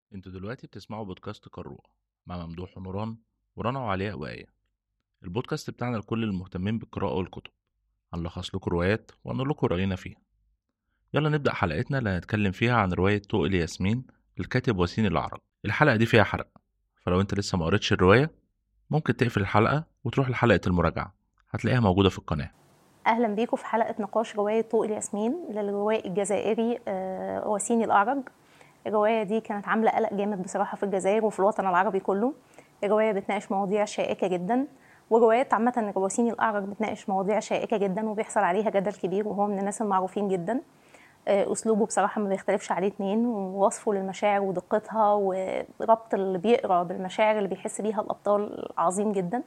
انتوا دلوقتي بتسمعوا بودكاست قارورة مع ممدوح ونوران ورنا وعلياء وآية البودكاست بتاعنا لكل المهتمين بالقراءة والكتب هنلخص لكم روايات ونقول لكم رأينا فيها يلا نبدأ حلقتنا اللي هنتكلم فيها عن رواية طوق الياسمين للكاتب وسيم الأعرج الحلقة دي فيها حرق فلو انت لسه ما قريتش الرواية ممكن تقفل الحلقة وتروح لحلقة المراجعة هتلاقيها موجودة في القناة اهلا بيكم في حلقه نقاش روايه طوق الياسمين للروائي الجزائري آه، وسيم الاعرج الروايه دي كانت عامله قلق جامد بصراحه في الجزائر وفي الوطن العربي كله الروايه بتناقش مواضيع شائكه جدا وروايات عامه وسيم الاعرج بتناقش مواضيع شائكه جدا وبيحصل عليها جدل كبير وهو من الناس المعروفين جدا آه، اسلوبه بصراحه ما بيختلفش عليه اتنين ووصفه للمشاعر ودقتها وربط اللي بيقرا بالمشاعر اللي بيحس بيها الابطال عظيم جدا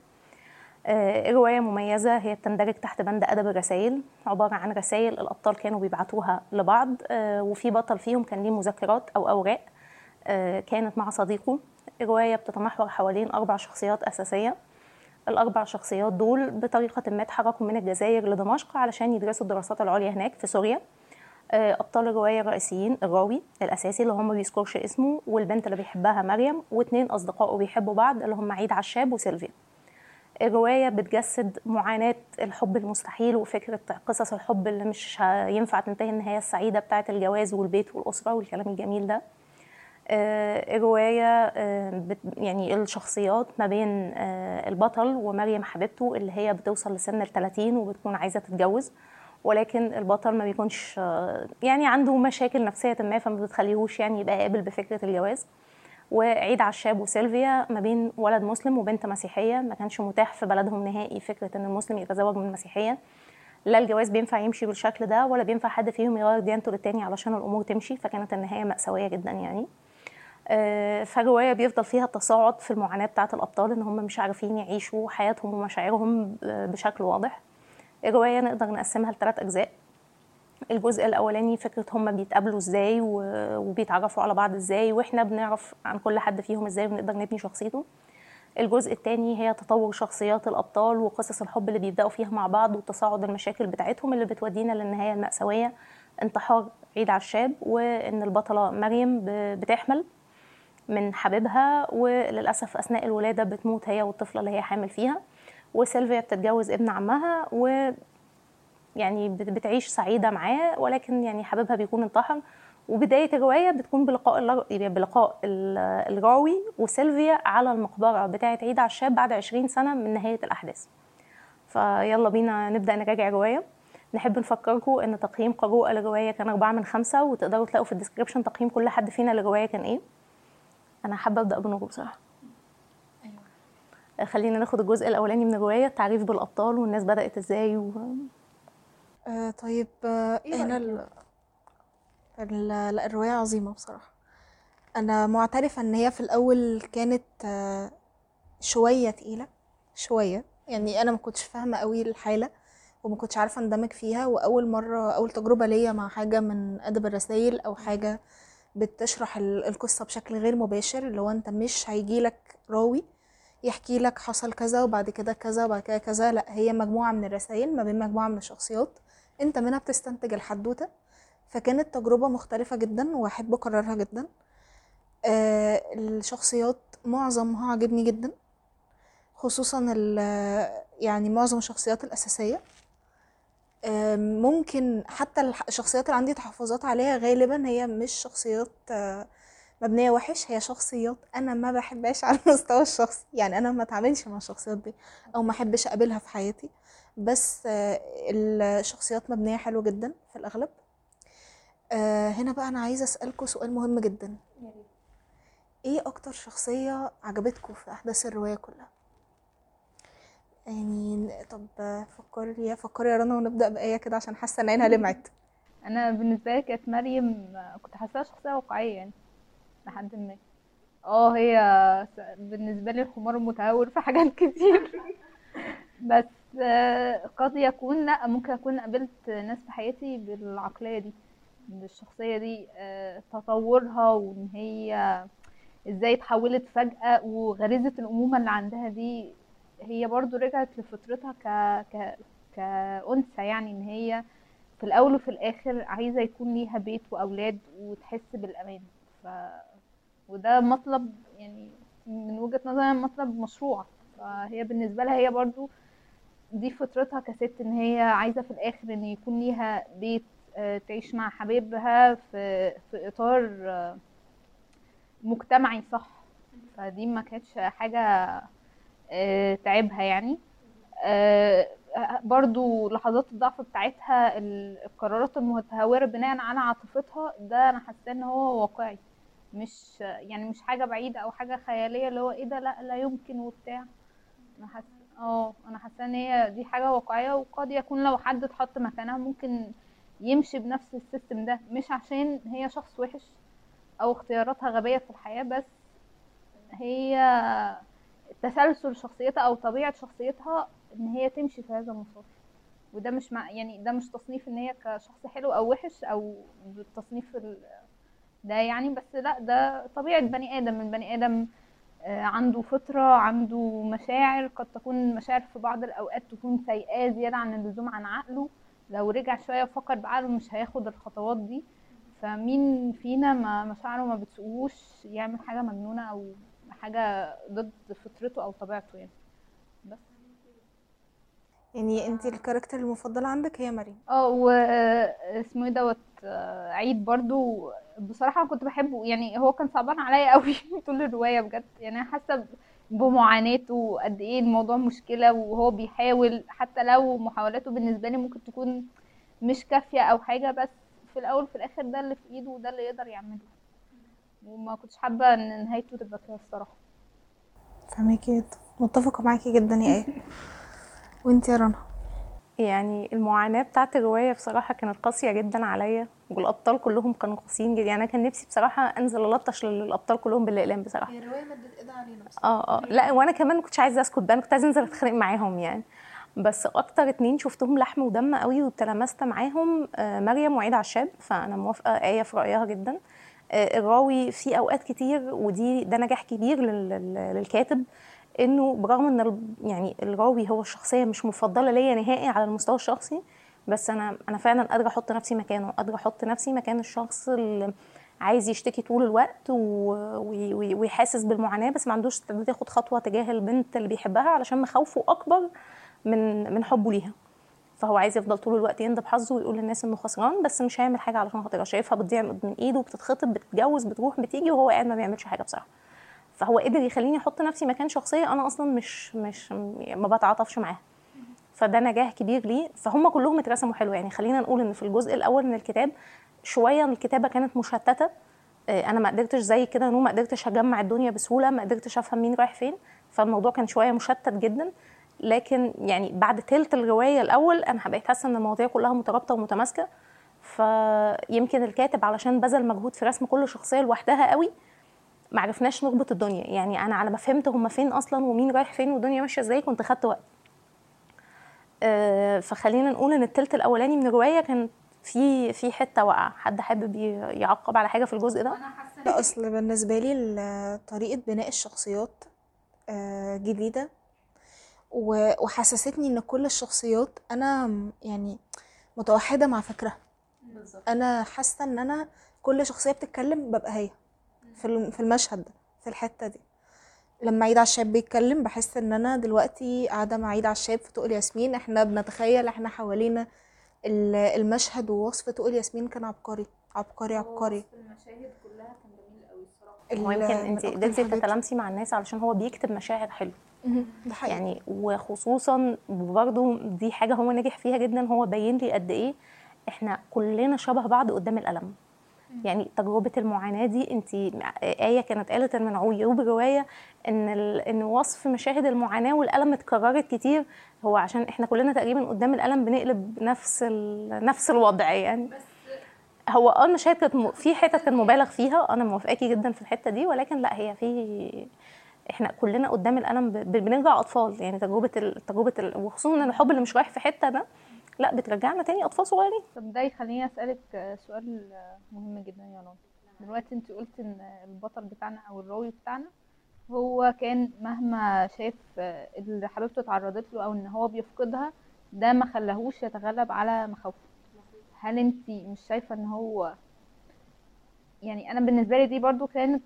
آه، رواية مميزة هي بتندرج تحت بند أدب الرسائل عبارة عن رسائل الأبطال كانوا بيبعتوها لبعض آه، وفي بطل فيهم كان ليه مذكرات أو أوراق آه، كانت مع صديقه الرواية بتتمحور حوالين أربع شخصيات أساسية الأربع شخصيات دول بطريقة ما اتحركوا من الجزائر لدمشق علشان يدرسوا الدراسات العليا هناك في سوريا أبطال الرواية الرئيسيين الراوي الأساسي اللي هم ما بيذكرش اسمه والبنت اللي بيحبها مريم واثنين أصدقائه بيحبوا بعض اللي هم عيد عشاب وسيلفيا الرواية بتجسد معاناة الحب المستحيل وفكرة قصص الحب اللي مش ينفع تنتهي النهاية السعيدة بتاعة الجواز والبيت والأسرة والكلام الجميل ده آه، الرواية آه، يعني الشخصيات ما بين آه، البطل ومريم حبيبته اللي هي بتوصل لسن الثلاثين وبتكون عايزة تتجوز ولكن البطل ما بيكونش يعني عنده مشاكل نفسية ما فما بتخليهوش يعني يبقى قابل بفكرة الجواز وعيد عشاب وسيلفيا ما بين ولد مسلم وبنت مسيحيه ما كانش متاح في بلدهم نهائي فكره ان المسلم يتزوج من المسيحيه لا الجواز بينفع يمشي بالشكل ده ولا بينفع حد فيهم يغير ديانته للتاني علشان الامور تمشي فكانت النهايه ماساويه جدا يعني آه، فالروايه بيفضل فيها تصاعد في المعاناه بتاعه الابطال ان هم مش عارفين يعيشوا حياتهم ومشاعرهم بشكل واضح الروايه نقدر نقسمها لثلاث اجزاء الجزء الاولاني فكره هم بيتقابلوا ازاي وبيتعرفوا على بعض ازاي واحنا بنعرف عن كل حد فيهم ازاي ونقدر نبني شخصيته الجزء الثاني هي تطور شخصيات الابطال وقصص الحب اللي بيبداوا فيها مع بعض وتصاعد المشاكل بتاعتهم اللي بتودينا للنهايه الماساويه انتحار عيد عشاب وان البطله مريم بتحمل من حبيبها وللاسف اثناء الولاده بتموت هي والطفله اللي هي حامل فيها وسيلفيا بتتجوز ابن عمها و يعني بتعيش سعيده معاه ولكن يعني حبيبها بيكون انتحر وبدايه الروايه بتكون بلقاء بلقاء الراوي وسيلفيا على المقبره بتاعه عيد عشاب بعد 20 سنه من نهايه الاحداث فيلا بينا نبدا نراجع الروايه نحب نفكركم ان تقييم قراءة للرواية كان أربعة من خمسة وتقدروا تلاقوا في الديسكريبشن تقييم كل حد فينا للرواية كان ايه أنا حابة أبدأ بنور بصراحة أيوة. خلينا ناخد الجزء الأولاني من الرواية التعريف بالأبطال والناس بدأت ازاي و... آه طيب آه إيه هنا ال... لا الرواية عظيمة بصراحة أنا معترفة إن هي في الأول كانت آه شوية تقيلة شوية يعني أنا ما كنتش فاهمة قوي الحالة وما كنتش عارفة اندمج فيها وأول مرة أول تجربة ليا مع حاجة من أدب الرسائل أو حاجة بتشرح القصة بشكل غير مباشر اللي هو أنت مش هيجيلك راوي يحكي لك حصل كذا وبعد كده كذا وبعد كده كذا لا هي مجموعة من الرسائل ما بين مجموعة من الشخصيات انت منها بتستنتج الحدوته فكانت تجربه مختلفه جدا واحب اكررها جدا آه الشخصيات معظمها عجبني جدا خصوصا يعني معظم الشخصيات الاساسيه آه ممكن حتى الشخصيات اللي عندي تحفظات عليها غالبا هي مش شخصيات آه مبنيه وحش هي شخصيات انا ما بحبهاش على المستوى الشخصي يعني انا ما اتعاملش مع الشخصيات دي او ما احبش اقابلها في حياتي بس الشخصيات مبنيه حلو جدا في الاغلب آه، هنا بقى انا عايزه اسالكم سؤال مهم جدا ايه اكتر شخصيه عجبتكم في احداث الروايه كلها يعني طب فكري يا فكري يا رنا ونبدا بايه كده عشان حاسه ان عينها لمعت انا بالنسبه لي كانت مريم كنت حاساها شخصيه واقعيه يعني لحد ما اه هي بالنسبه لي الخمار المتهور في حاجات كتير بس قد يكون لا ممكن اكون قابلت ناس في حياتي بالعقليه دي بالشخصيه دي تطورها وان هي ازاي اتحولت فجاه وغريزه الامومه اللي عندها دي هي برضو رجعت لفطرتها ك ك كأنثى يعني ان هي في الاول وفي الاخر عايزه يكون ليها بيت واولاد وتحس بالامان ف وده مطلب يعني من وجهة نظري مطلب مشروع فهي بالنسبة لها هي برضو دي فطرتها كست ان هي عايزة في الاخر ان يكون ليها بيت آه، تعيش مع حبيبها في في اطار آه، مجتمعي صح فدي ما كانتش حاجة آه، تعبها يعني آه، برضو لحظات الضعف بتاعتها ال- القرارات المتهورة بناء على عاطفتها ده انا حاسة ان هو واقعي مش يعني مش حاجة بعيدة او حاجة خيالية اللي هو ايه ده لا لا يمكن وبتاع انا حاسة اه انا حاسة ان هي دي حاجة واقعية وقد يكون لو حد اتحط مكانها ممكن يمشي بنفس السيستم ده مش عشان هي شخص وحش او اختياراتها غبية في الحياة بس هي تسلسل شخصيتها او طبيعة شخصيتها ان هي تمشي في هذا المسار وده مش مع يعني ده مش تصنيف ان هي كشخص حلو او وحش او بالتصنيف ال... ده يعني بس لا ده طبيعة بني ادم البني ادم آه، عنده فطرة عنده مشاعر قد تكون مشاعر في بعض الاوقات تكون سيئة زيادة عن اللزوم عن عقله لو رجع شوية وفكر بعقله مش هياخد الخطوات دي فمين فينا ما مشاعره ما بتسوقوش يعمل حاجة مجنونة او حاجة ضد فطرته او طبيعته يعني بس يعني انت الكاركتر المفضلة عندك هي مريم اه و اسمه ايه دوت آه، عيد برضو بصراحة كنت بحبه يعني هو كان صعبان عليا قوي طول الرواية بجد يعني انا حاسة ب- بمعاناته قد ايه الموضوع مشكلة وهو بيحاول حتى لو محاولاته بالنسبة لي ممكن تكون مش كافية او حاجة بس في الاول وفي الاخر ده اللي في ايده وده اللي يقدر يعمله وما كنتش حابة ان نهايته تبقى كده الصراحة فهماكي جدا متفقة معاكي جدا يا ايه وانت يا رنا يعني المعاناة بتاعت الرواية بصراحة كانت قاسية جدا عليا والأبطال كلهم كانوا قاسيين جدا يعني أنا كان نفسي بصراحة أنزل ألطش للأبطال كلهم بالأقلام بصراحة الرواية مدت ايدها علينا بس اه اه لا وانا كمان ما كنتش عايزه اسكت بقى انا كنت عايزه انزل اتخانق معاهم يعني بس اكتر اتنين شفتهم لحم ودم قوي وتلامست معاهم آه، مريم وعيد عشاب فانا موافقه ايه في رايها جدا آه، الراوي في اوقات كتير ودي ده نجاح كبير لل- لل- للكاتب انه برغم ان ال- يعني الراوي هو الشخصيه مش مفضله ليا نهائي على المستوى الشخصي بس انا انا فعلا قادره احط نفسي مكانه قادره احط نفسي مكان الشخص اللي عايز يشتكي طول الوقت و- وي- وي- ويحاسس بالمعاناه بس ما عندوش استعداد ياخد خطوه تجاه البنت اللي بيحبها علشان مخاوفه اكبر من من حبه ليها فهو عايز يفضل طول الوقت يندب حظه ويقول للناس انه خسران بس مش هيعمل حاجه علشان خاطرها شايفها بتضيع من ايده بتتخطب بتتجوز بتروح بتيجي وهو قاعد ما بيعملش حاجه بصراحه فهو قدر يخليني احط نفسي مكان شخصيه انا اصلا مش مش ما بتعاطفش معاها فده نجاح كبير ليه فهم كلهم اترسموا حلو يعني خلينا نقول ان في الجزء الاول من الكتاب شويه الكتابه كانت مشتته آه، انا ما قدرتش زي كده انه ما قدرتش اجمع الدنيا بسهوله ما قدرتش افهم مين رايح فين فالموضوع كان شويه مشتت جدا لكن يعني بعد تلت الروايه الاول انا بقيت حاسه ان المواضيع كلها مترابطه ومتماسكه فيمكن الكاتب علشان بذل مجهود في رسم كل شخصيه لوحدها قوي ما عرفناش نربط الدنيا يعني انا على ما فهمت هم فين اصلا ومين رايح فين والدنيا ماشيه ازاي كنت خدت وقت آه، فخلينا نقول ان التلت الاولاني من الروايه كان في في حته واقعه حد حابب ي- يعقب على حاجه في الجزء ده لا اصل بالنسبه لي ال- طريقه بناء الشخصيات آه، جديده و- وحسستني ان كل الشخصيات انا م- يعني متوحده مع فكرها انا حاسه ان انا كل شخصيه بتتكلم ببقى هي في الم- في المشهد ده في الحته دي لما عيد عشاب بيتكلم بحس ان انا دلوقتي قاعده مع عيد عشاب في تقل ياسمين احنا بنتخيل احنا حوالينا ال- المشهد ووصف تقل ياسمين كان عبقري عبقري عبقري المشاهد كلها كان جميل قوي الصراحة هو يمكن ال- من انت أكتر قدرتي الحاجات- تتلامسي مع الناس علشان هو بيكتب مشاعر حلو مهم. ده حقيقي يعني وخصوصا برضه دي حاجه هو نجح فيها جدا هو بين لي قد ايه احنا كلنا شبه بعض قدام الالم يعني تجربه المعاناه دي انت ايه كانت قالت ان من عيوب الروايه ان ال... ان وصف مشاهد المعاناه والالم اتكررت كتير هو عشان احنا كلنا تقريبا قدام الالم بنقلب نفس ال... نفس الوضع يعني هو اه المشاهد كانت م... في حتت كان مبالغ فيها انا موافقاكي جدا في الحته دي ولكن لا هي في احنا كلنا قدام الالم ب... ب- بنرجع اطفال يعني تجربه ال... تجربه ال... وخصوصا ان الحب اللي مش رايح في حته ده لا بترجعنا تاني اطفال صغيرين طب ده يخليني اسالك آه، سؤال آه، مهم جدا يا رنا دلوقتي انت قلت ان البطل بتاعنا او الراوي بتاعنا هو كان مهما شاف آه، اللي حبيبته اتعرضت له او ان هو بيفقدها ده ما خلاهوش يتغلب على مخاوفه هل انت مش شايفه ان هو يعني انا بالنسبه لي دي برضو كانت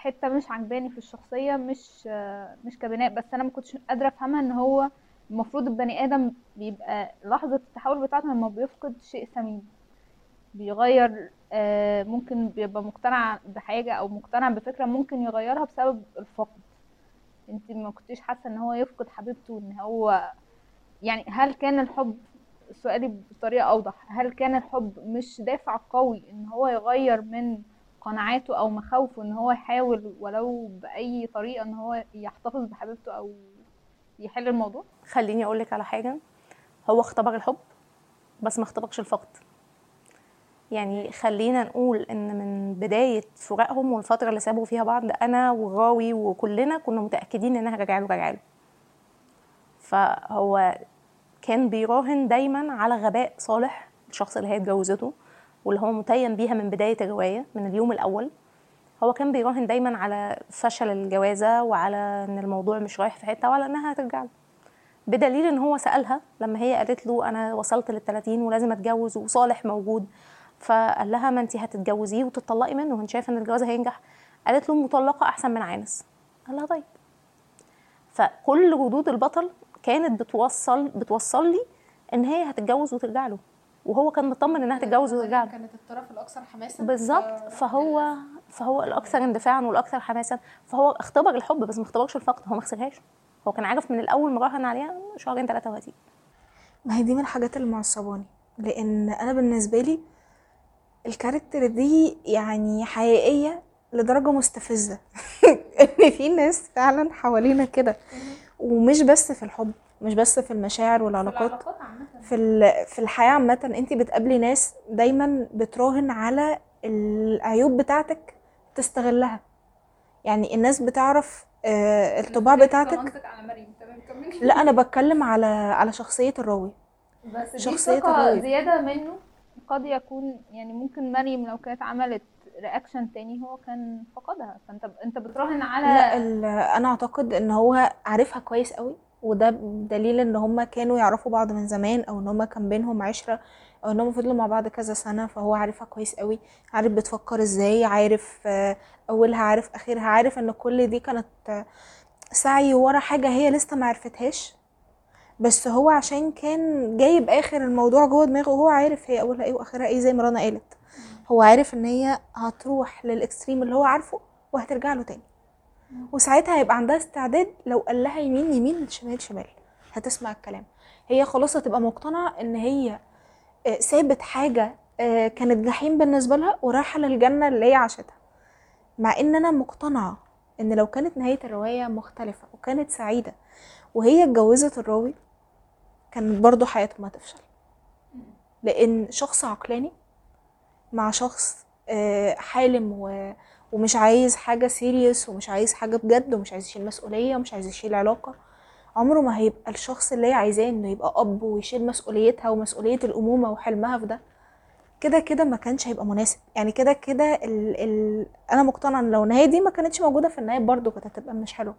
حته مش عجباني في الشخصيه مش آه، مش كبناء بس انا ما كنتش قادره افهمها ان هو المفروض البني ادم بيبقى لحظه التحول بتاعته لما بيفقد شيء ثمين بيغير آه، ممكن بيبقى مقتنع بحاجه او مقتنع بفكره ممكن يغيرها بسبب الفقد انت ما كنتيش حاسه ان هو يفقد حبيبته ان هو يعني هل كان الحب سؤالي بطريقه اوضح هل كان الحب مش دافع قوي ان هو يغير من قناعاته او مخاوفه ان هو يحاول ولو باي طريقه ان هو يحتفظ بحبيبته او يحل الموضوع خليني اقول لك على حاجه هو اختبر الحب بس ما اختبرش الفقد يعني خلينا نقول ان من بدايه فراقهم والفتره اللي سابوا فيها بعض انا والراوي وكلنا كنا متاكدين انها راجعه له راجعه له فهو كان بيراهن دايما على غباء صالح الشخص اللي هي اتجوزته واللي هو متيم بيها من بدايه الروايه من اليوم الاول هو كان بيراهن دايما على فشل الجوازه وعلى ان الموضوع مش رايح في حته وعلى انها هترجع له بدليل ان هو سالها لما هي قالت له انا وصلت لل 30 ولازم اتجوز وصالح موجود فقال لها ما انت هتتجوزيه وتطلقي منه وانت شايفه ان الجواز هينجح قالت له مطلقه احسن من عانس قال لها طيب فكل ردود البطل كانت بتوصل بتوصل لي ان هي هتتجوز وترجع له وهو كان مطمن انها هتتجوز وترجع له كانت الطرف الاكثر حماسا بالظبط فهو فهو الاكثر اندفاعا والاكثر حماسا فهو اختبر الحب بس ما اختبرش الفقد هو ما خسرهاش هو كان عارف من الاول ما راهن عليها شهرين ثلاثه وهتيجي ما هي دي من الحاجات اللي معصباني لان انا بالنسبه لي الكاركتر دي يعني حقيقيه لدرجه مستفزه ان في ناس فعلا حوالينا كده ومش بس في الحب مش بس في المشاعر والعلاقات في ال- في الحياه عامه انت بتقابلي ناس دايما بتراهن على العيوب بتاعتك تستغلها يعني الناس بتعرف آه، الطباع بتاعتك على مريم تمام كملي لا انا بتكلم على على شخصيه الراوي بس دي شخصية ثقة الراوي. زيادة منه قد يكون يعني ممكن مريم لو كانت عملت رياكشن تاني هو كان فقدها فانت انت بتراهن لا على ال- انا اعتقد ان هو عارفها كويس قوي وده دليل ان هما كانوا يعرفوا بعض من زمان او ان هما كان بينهم عشرة او ان هما فضلوا مع بعض كذا سنة فهو عارفها كويس قوي عارف بتفكر ازاي عارف آه، اولها عارف اخرها عارف ان كل دي كانت آه، سعي ورا حاجة هي لسه ما عرفتهاش بس هو عشان كان جايب اخر الموضوع جوه دماغه وهو عارف هي اولها ايه واخرها ايه زي ما رنا قالت هو عارف ان هي هتروح للاكستريم اللي هو عارفه وهترجع له تاني وساعتها هيبقى عندها استعداد لو قال لها يمين يمين شمال شمال هتسمع الكلام هي خلاص هتبقى مقتنعة ان هي آه، سابت حاجة آه، كانت جحيم بالنسبة لها ورايحة للجنة اللي هي عاشتها مع ان انا مقتنعة ان لو كانت نهاية الرواية مختلفة وكانت سعيدة وهي اتجوزت الراوي كانت برضو حياتهم هتفشل لان شخص عقلاني مع شخص آه، حالم و... ومش عايز حاجة سيريس ومش عايز حاجة بجد ومش عايز يشيل مسؤولية ومش عايز يشيل علاقة عمره ما هيبقى الشخص اللي هي عايزاه انه يبقى اب ويشيل مسؤوليتها ومسؤولية الأمومة وحلمها في ده كده كده ما كانش هيبقى مناسب يعني كده كده ال... ال... انا مقتنعة ان لو النهاية دي ما كانتش موجودة في النهاية برضه كانت هتبقى مش حلوة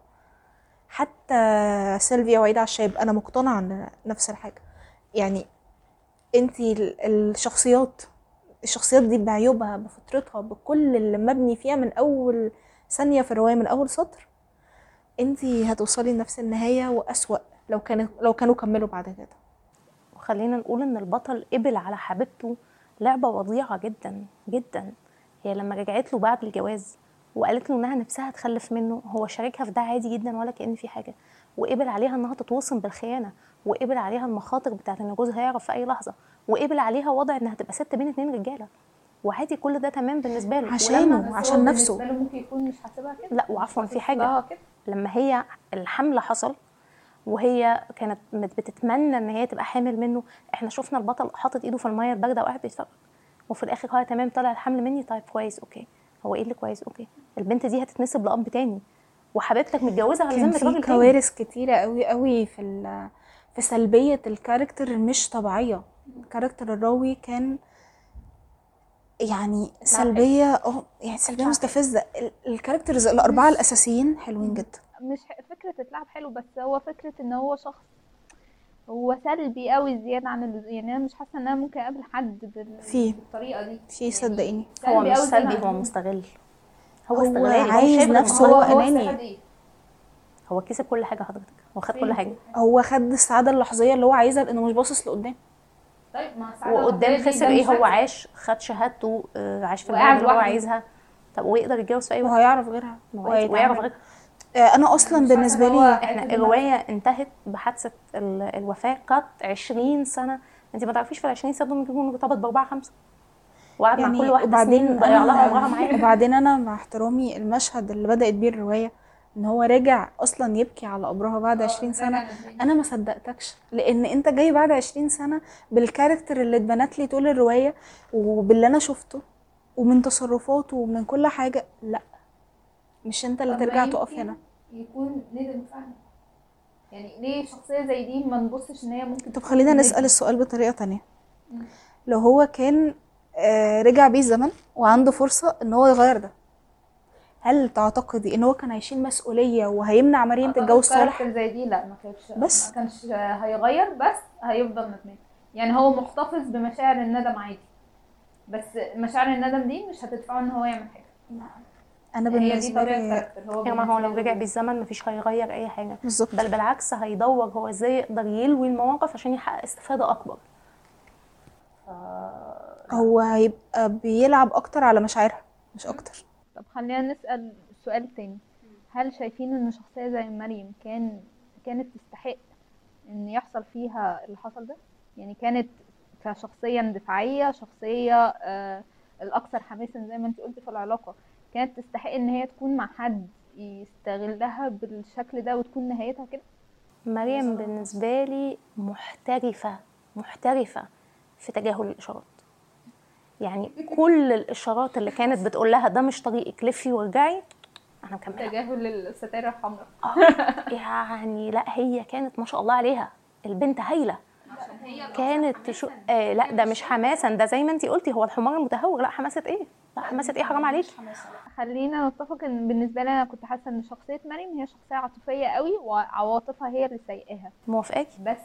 حتى سيلفيا وعيد على الشاب انا مقتنعة ان نفس الحاجة يعني انتي ال- الشخصيات الشخصيات دي بعيوبها بفطرتها بكل اللي مبني فيها من اول ثانيه في الروايه من اول سطر انتي هتوصلي لنفس النهايه واسوا لو كانوا لو كانوا كملوا بعد كده وخلينا نقول ان البطل قبل على حبيبته لعبه وضيعه جدا جدا هي لما رجعت له بعد الجواز وقالت له انها نفسها تخلف منه هو شاركها في ده عادي جدا ولا كان في حاجه وقبل عليها انها تتوصم بالخيانه وقبل عليها المخاطر بتاعت ان جوزها يعرف في اي لحظه وقبل عليها وضع انها تبقى ست بين اتنين رجاله وعادي كل ده تمام بالنسبه له عشانه. ولما- عشان نفسه. بالنسبة له ممكن يكون مش حاسبها كده لا وعفوا في حاجه اه كده لما هي الحمل حصل وهي كانت مت- بتتمنى ان هي تبقى حامل منه احنا شفنا البطل حاطط ايده في الميه البارده وقاعد بيتفرج وفي الاخر هو تمام طلع الحمل مني طيب كويس اوكي هو ايه اللي كويس اوكي البنت دي هتتنسب لاب تاني وحبيبتك متجوزه على كان ذمه في راجل تاني كوارث كتيره قوي قوي في ال- في سلبيه الكاركتر مش طبيعيه كاركتر الراوي كان يعني سلبيه اه يعني سلبيه مستفزه ال- الكاركترز الاربعه الاساسيين حلوين جدا مش فكرة تتلعب حلو بس هو فكرة ان هو شخص هو سلبي قوي زيادة عن اللزوم يعني انا مش حاسة ان انا ممكن اقابل حد بال... في. بالطريقة دي في صدقيني هو مش أوي زيادة سلبي عن هو اللزوم. مستغل هو هو استغلالي هو مش عايز شايف غير نفسه المصلحة. هو هو أناني. استفاد ايه؟ هو كسب كل حاجه حضرتك هو خد كل حاجه هو خد السعاده اللحظيه اللي هو عايزها لانه مش باصص لقدام طيب ما السعادة وقدام اللحظية دي خسر ده ايه مش هو هكسب. عاش خد شهادته آه، عاش في وقاعد البلد اللي هو لوحده. عايزها طب ويقدر يتجوز في اي وقت وهيعرف غيرها ما هو عايز- ويعرف غير آه، انا اصلا مش عارفة بالنسبه هو- لي احنا حتة الروايه انتهت بحادثه ال- الوفاه قد 20 سنه انت ما تعرفيش في ال 20 سنه دول ممكن يكون مرتبط باربعه خمسه وقعد مع كل واحده سنين ضيع لها عمرها معاه وبعدين انا مع احترامي المشهد اللي بدات بيه الروايه ان هو رجع اصلا يبكي على قبرها بعد 20 سنه انا ما صدقتكش لان انت جاي بعد 20 سنه بالكاركتر اللي اتبنت لي طول الروايه وباللي انا شفته ومن تصرفاته ومن كل حاجه لا مش انت اللي طب ما ترجع يمكن تقف هنا يكون ندم فعلا يعني ليه شخصية زي دي ما نبصش ان هي ممكن طب تكون خلينا ندم؟ نسال السؤال بطريقه تانية لو هو كان آه، رجع بيه الزمن وعنده فرصه ان هو يغير ده هل تعتقدي ان هو كان هيشيل مسؤوليه وهيمنع مريم أعتقد تتجوز صالح كاركتر زي دي لا ما كانش بس. ما كانش هيغير بس هيفضل ندمان يعني هو محتفظ بمشاعر الندم عادي بس مشاعر الندم دي مش هتدفعه ان هو يعمل حاجه انا هي دي بالنسبه طبيعه لي الكاركتر هو يا ما هو لو بالنسبة رجع له- بالزمن مفيش هيغير اي حاجه بالظبط بل بالعكس هيدور هو ازاي يقدر يلوي المواقف عشان يحقق استفاده اكبر هو هيبقى بيلعب اكتر على مشاعرها مش اكتر طب خلينا نسال السؤال التاني هل شايفين ان شخصيه زي مريم كان كانت تستحق ان يحصل فيها اللي حصل ده يعني كانت كشخصيه اندفاعيه شخصيه آه الاكثر حماسا زي ما انت قلتي في العلاقه كانت تستحق ان هي تكون مع حد يستغلها بالشكل ده وتكون نهايتها كده مريم بالنسبه لي محترفه محترفه في تجاهل الاشارات يعني كل الاشارات اللي كانت بتقول لها ده مش طريقك لفي وارجعي انا مكمله تجاهل الستائر الحمراء يعني لا هي كانت ما شاء الله عليها البنت هايله كانت تشو... آه لا ده مش حماسا ده زي ما انت قلتي هو الحمار المتهور لا حماسه ايه لا حماسه ايه حرام عليك خلينا نتفق ان بالنسبه لي انا كنت حاسه ان شخصيه مريم هي شخصيه عاطفيه قوي وعواطفها هي اللي سايقاها موافقاكي بس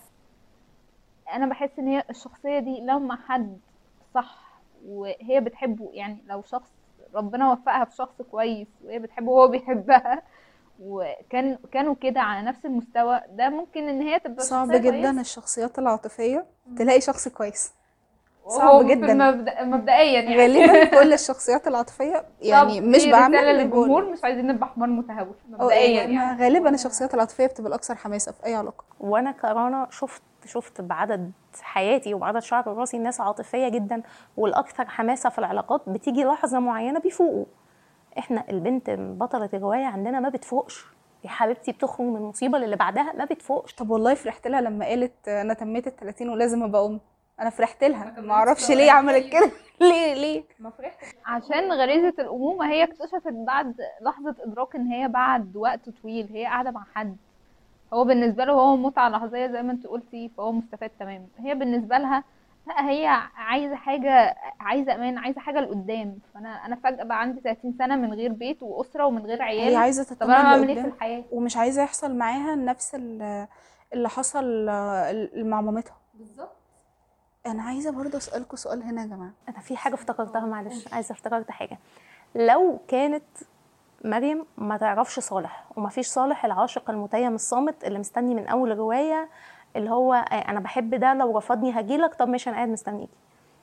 انا بحس ان هي الشخصيه دي لو مع حد صح وهي بتحبه يعني لو شخص ربنا وفقها في شخص كويس وهي بتحبه وهو بيحبها وكان كانوا كده على نفس المستوى ده ممكن ان هي تبقى صعب شخصية جدا كويسة. الشخصيات العاطفيه تلاقي شخص كويس وهو صعب في جدا. المبدأ مبدئيا يعني غالبا كل الشخصيات العاطفيه يعني طب مش دي بعمل رسالة اللي بقوله. للجمهور مش عايزين نبقى حمار متهور أو مبدئيا يعني يعني غالبا الشخصيات العاطفيه بتبقى الاكثر حماسه في اي علاقه وانا كرانة شفت شفت بعدد حياتي وبعدد شعر راسي ناس عاطفيه جدا والاكثر حماسه في العلاقات بتيجي لحظه معينه بيفوقوا احنا البنت بطله الروايه عندنا ما بتفوقش يا حبيبتي بتخرج من المصيبه اللي بعدها ما بتفوقش طب والله فرحت لها لما قالت انا تميت ال 30 ولازم ابقى ام انا فرحت لها ما اعرفش ليه عملت كده ليه ليه عشان غريزة الأمومة هي اكتشفت بعد لحظة إدراك إن هي بعد وقت طويل هي قاعدة مع حد هو بالنسبة له هو متعة لحظية زي ما انت قلتي فهو مستفاد تمام هي بالنسبة لها لا هي عايزة حاجة عايزة أمان عايزة حاجة لقدام فأنا أنا فجأة بقى عندي 30 سنة من غير بيت وأسرة ومن غير هي عيال عايزه طب تطمن أنا بعمل إيه في لقدام الحياة؟ ومش عايزه يحصل معاها نفس ال- اللي حصل آه، مع مامتها بالظبط انا عايزه برضه اسالكم سؤال هنا يا جماعه انا في حاجه افتكرتها معلش عايزه افتكرت حاجه لو كانت مريم ما تعرفش صالح وما فيش صالح العاشق المتيم الصامت اللي مستني من اول روايه اللي هو آه، انا بحب ده لو رفضني هجيلك طب ماشي انا قاعد مستنيكي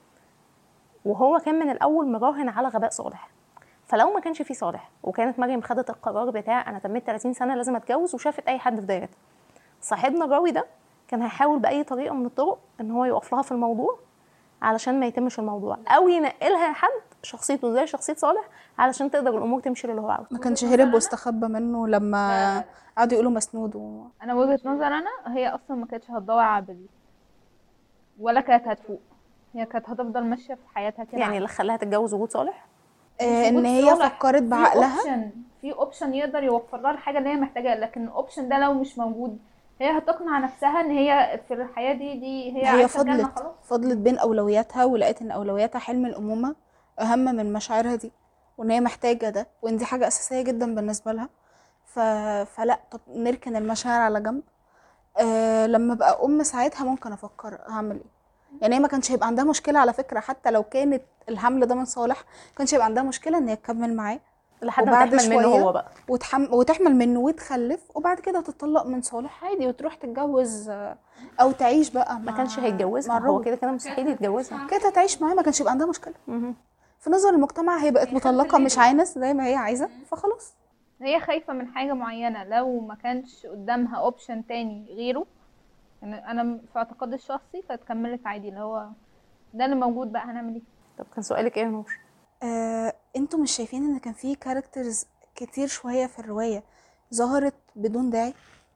وهو كان من الاول مراهن على غباء صالح فلو ما كانش في صالح وكانت مريم خدت القرار بتاع انا تميت 30 سنه لازم اتجوز وشافت اي حد في دايرتها صاحبنا الراوي ده كان هيحاول باي طريقه من الطرق ان هو يقف لها في الموضوع علشان ما يتمش الموضوع او ينقلها لحد شخصيته زي شخصيه صالح علشان تقدر الامور تمشي اللي هو عاوزه ما كانش هرب واستخبى منه لما قعدوا يقولوا مسنود و... أنا وجهة نظر أنا هي أصلا ما كانتش هتدور على بديل ولا كانت هتفوق هي كانت هتفضل ماشية في حياتها كده يعني اللي خلاها تتجوز وجود صالح آه ان وجود هي صالح فكرت في بعقلها اوبشن في اوبشن يقدر يوفر لها الحاجه اللي هي محتاجاها لكن الاوبشن ده لو مش موجود هي هتقنع نفسها ان هي في الحياه دي دي هي هي عايشة جنة فضلت خلاص فضلت بين اولوياتها ولقيت ان اولوياتها حلم الامومه اهم من مشاعرها دي وان هي محتاجه ده وان دي حاجه اساسيه جدا بالنسبه لها ف... فلا طب نركن المشاعر على جنب أه لما ابقى ام ساعتها ممكن افكر هعمل ايه يعني هي ما كانش هيبقى عندها مشكله على فكره حتى لو كانت الحمل ده من صالح ما كانش هيبقى عندها مشكله ان هي تكمل معاه لحد ما وبعد تحمل منه شوية هو بقى وتحم... وتحمل منه وتخلف وبعد كده تطلق من صالح عادي وتروح تتجوز آه، او تعيش بقى ما مع- كانش مع هيتجوزها هو الراجل كده كده مستحيل يتجوزها كانت هتعيش معاه ما كانش يبقى عندها مشكله مهم. في نظر المجتمع هي بقت مطلقه مش عانس زي ما هي عايزه فخلاص هي خايفة من حاجة معينة لو ما كانش قدامها اوبشن تاني غيره يعني انا في اعتقادي الشخصي كانت كملت عادي اللي هو ده اللي موجود بقى هنعمل ايه طب كان سؤالك ايه يا نور آه، انتوا مش شايفين ان كان في كاركترز كتير شويه في الروايه ظهرت بدون داعي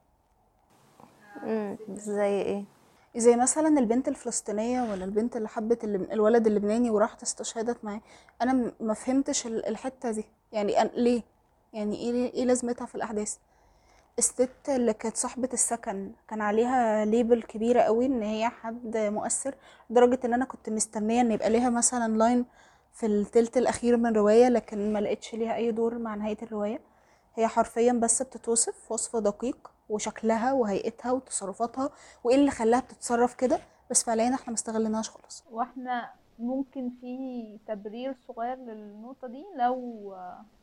مم، زي ايه زي مثلا البنت الفلسطينيه ولا البنت اللي حبت اللب... الولد اللبناني وراحت استشهدت معاه انا م- ما فهمتش ال- الحته دي يعني أن... ليه يعني ايه ايه لازمتها في الاحداث الست اللي كانت صاحبة السكن كان عليها ليبل كبيرة قوي ان هي حد مؤثر لدرجة ان انا كنت مستنية ان يبقى ليها مثلا لاين في التلت الاخير من الرواية لكن ما لقيتش ليها اي دور مع نهاية الرواية هي حرفيا بس بتتوصف وصف دقيق وشكلها وهيئتها وتصرفاتها وايه اللي خلاها بتتصرف كده بس فعليا احنا ما استغلناهاش خالص واحنا ممكن في تبرير صغير للنقطة دي لو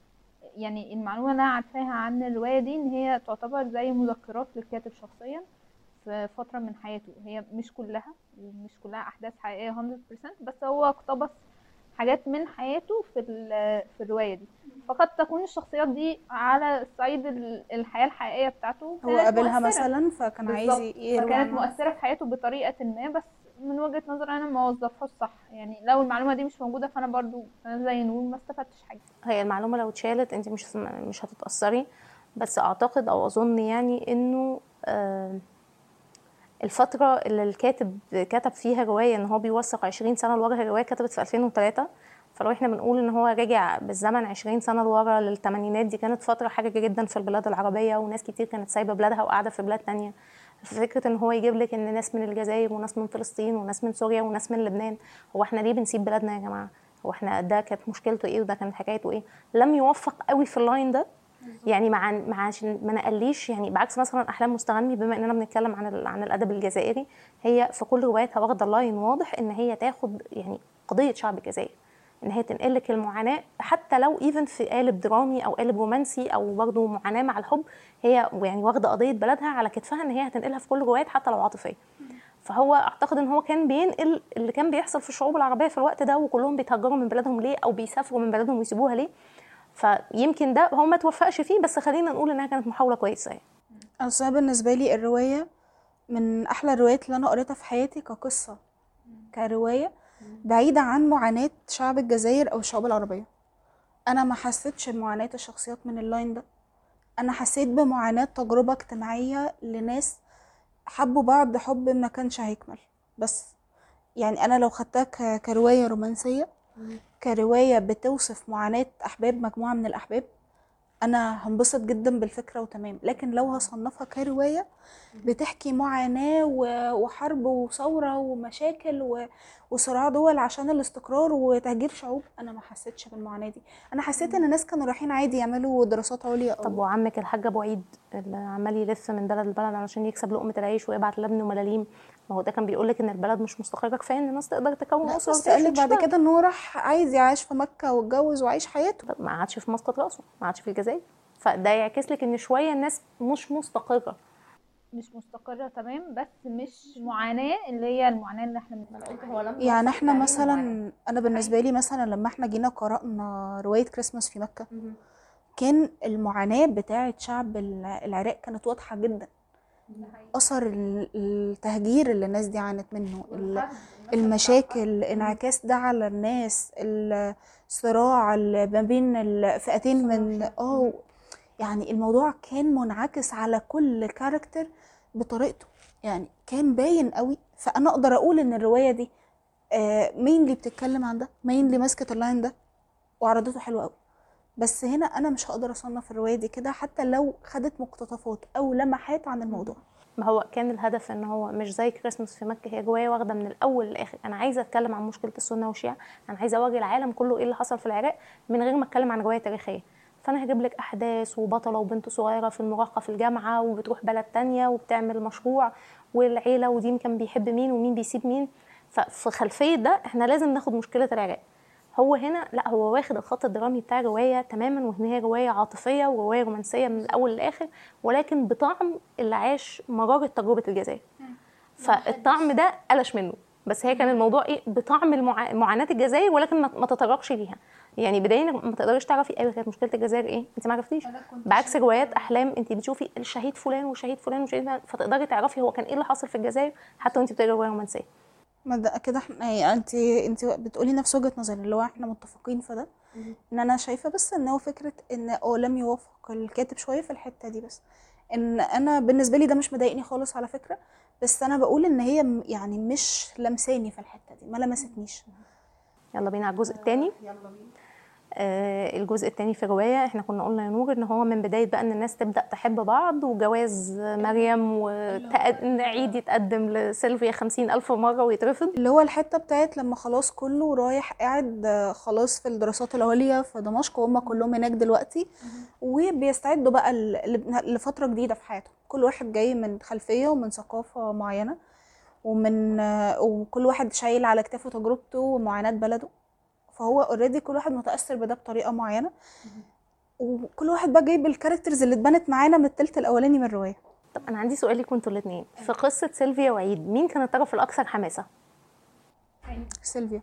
يعني المعلومة اللي أنا عارفاها عن الرواية دي إن هي تعتبر زي مذكرات للكاتب شخصيا في فترة من حياته هي مش كلها ومش كلها أحداث حقيقية 100% بس هو اقتبس حاجات من حياته في ال- في الرواية دي فقد تكون الشخصيات دي على صعيد ال- الحياة الحقيقية بتاعته هو كانت قابلها مؤثرة. مثلا فكان عايز بالظبط. يروي فكانت عنها. مؤثرة في حياته بطريقة ما بس من وجهة نظري أنا ما وظفهاش صح يعني لو المعلومة دي مش موجودة فأنا برضو أنا زي نور ما استفدتش حاجة هي المعلومة لو اتشالت انت مش مش هتتأثري بس اعتقد او اظن يعني انه آه، الفترة اللي الكاتب كتب فيها رواية ان هو بيوثق 20 سنة لورا هي رواية كتبت في 2003 فلو احنا بنقول ان هو رجع بالزمن 20 سنة لورا للثمانينات دي كانت فترة حرجة جدا في البلاد العربية وناس كتير كانت سايبة بلادها وقاعدة في بلاد تانية فكرة ان هو يجيب لك ان ناس من الجزائر وناس من فلسطين وناس من سوريا وناس من لبنان هو احنا ليه بنسيب بلادنا يا جماعة هو احنا ده كانت مشكلته ايه وده كانت حكايته ايه لم يوفق قوي في اللاين ده يعني مع مع عشان ما نقليش يعني بعكس مثلا احلام مستغني بما اننا بنتكلم عن ال- عن الادب الجزائري هي في كل رواياتها واخده لاين واضح ان هي تاخد يعني قضيه شعب الجزائر ان هي تنقل لك المعاناه حتى لو ايفن في قالب درامي او قالب رومانسي او برضه معاناه مع الحب هي يعني واخده قضيه بلدها على كتفها ان هي هتنقلها في كل روايات حتى لو عاطفيه فهو اعتقد ان هو كان بينقل اللي كان بيحصل في الشعوب العربيه في الوقت ده وكلهم بيتهجروا من بلادهم ليه او بيسافروا من بلادهم ويسيبوها ليه فيمكن ده هو ما توفقش فيه بس خلينا نقول انها كانت محاوله كويسه يعني. اصل أنا بالنسبه لي الروايه من احلى الروايات اللي انا قريتها في حياتي كقصه كروايه بعيده عن معاناه شعب الجزائر او الشعوب العربيه انا ما حسيتش بمعاناه الشخصيات من اللاين ده انا حسيت بمعاناه تجربه اجتماعيه لناس حبوا بعض حب ما كانش هيكمل بس يعني انا لو خدتها ك- كروايه رومانسيه كروايه بتوصف معاناه احباب مجموعه من الاحباب انا هنبسط جدا بالفكره وتمام لكن لو هصنفها كروايه بتحكي معاناه و- وحرب وثوره ومشاكل و- وصراع دول عشان الاستقرار وتهجير شعوب انا ما حسيتش بالمعاناه دي انا حسيت ان الناس كانوا رايحين عادي يعملوا دراسات عليا طب أو وعمك الحاج ابو عيد اللي عمال يلف من بلد لبلد علشان يكسب لقمه العيش ويبعت لابنه ملاليم ما هو ده كان بيقول لك ان البلد مش مستقره كفايه ان الناس تقدر تكون لا اسره بس وتعيش قال لك بعد وتشتغل. كده ان هو راح عايز يعيش في مكه واتجوز وعيش حياته طب ما قعدش في مسقط راسه ما قعدش في الجزائر فده يعكس لك ان شويه الناس مش مستقره مش مستقرة تمام بس مش معاناة اللي هي المعاناة اللي احنا بنتكلم يعني احنا مثلا انا بالنسبه لي مثلا لما احنا جينا قرانا روايه كريسماس في مكه كان المعاناه بتاعه شعب ال- العراق كانت واضحه جدا اثر ال- التهجير اللي الناس دي عانت منه ال- المشاكل انعكاس ده على الناس الصراع اللي ما بين الفئتين من اه يعني الموضوع كان منعكس على كل كاركتر بطريقته يعني كان باين قوي فانا اقدر اقول ان الروايه دي آه مين اللي بتتكلم عن ده مين اللي ماسكه اللاين ده وعرضته حلو قوي بس هنا انا مش هقدر اصنف الروايه دي كده حتى لو خدت مقتطفات او لمحات عن الموضوع ما هو كان الهدف ان هو مش زي كريسماس في مكه هي جوايا واخده من الاول للاخر انا عايزه اتكلم عن مشكله السنه والشيعه انا عايزه اوري العالم كله ايه اللي حصل في العراق من غير ما اتكلم عن روايه تاريخيه فانا هجيب لك احداث وبطله وبنت صغيره في المراهقه في الجامعه وبتروح بلد تانية وبتعمل مشروع والعيله ودين كان بيحب مين ومين بيسيب مين ففي خلفيه ده احنا لازم ناخد مشكله العراق هو هنا لا هو واخد الخط الدرامي بتاع الروايه تماما وان هي روايه عاطفيه وروايه رومانسيه من الاول للاخر ولكن بطعم اللي عاش مراره تجربه الجزائر فالطعم ده قلش منه بس هي كان الموضوع ايه بطعم المعا... معاناه الجزائر ولكن ما ما تطرقش ليها يعني بدايه إنك ما تقدريش تعرفي ايوه كانت مشكله الجزائر ايه انت ما عرفتيش بعكس روايات احلام انت بتشوفي الشهيد فلان وشهيد فلان وشهيد فلان فتقدري تعرفي هو كان ايه اللي حاصل في الجزائر حتى وانت بتقري روايه رومانسيه ما ده كده احنا يعني انت انت بتقولي نفس وجهة نظري اللي هو احنا متفقين في ده ان انا شايفه بس ان هو فكره ان اه لم يوافق الكاتب شويه في الحته دي بس ان انا بالنسبه لي ده مش مضايقني خالص على فكره بس انا بقول ان هي م- يعني مش لمساني في الحته دي ما لمستنيش يلا بينا على الجزء الثاني آه الجزء الثاني في الرواية احنا كنا قلنا يا نور ان هو من بداية بقى ان الناس تبدأ تحب بعض وجواز مريم وان عيد يتقدم لسيلفيا خمسين ألف مرة ويترفض اللي هو الحته بتاعت لما خلاص كله رايح قاعد آه، خلاص في الدراسات العليا في دمشق وهم كلهم هناك دلوقتي وبيستعدوا بقى ل- ل- لفتره جديده في حياتهم كل واحد جاي من خلفيه ومن ثقافه معينه ومن آه، وكل واحد شايل على كتافه تجربته ومعاناه بلده فهو اوريدي كل واحد متاثر بده بطريقه معينه وكل واحد بقى جايب الكاركترز اللي اتبنت معانا من التلت الاولاني من الروايه طب انا عندي سؤال ليكم انتوا الاثنين في قصة سيلفيا وعيد مين كان الطرف الأكثر حماسة؟ سيلفيا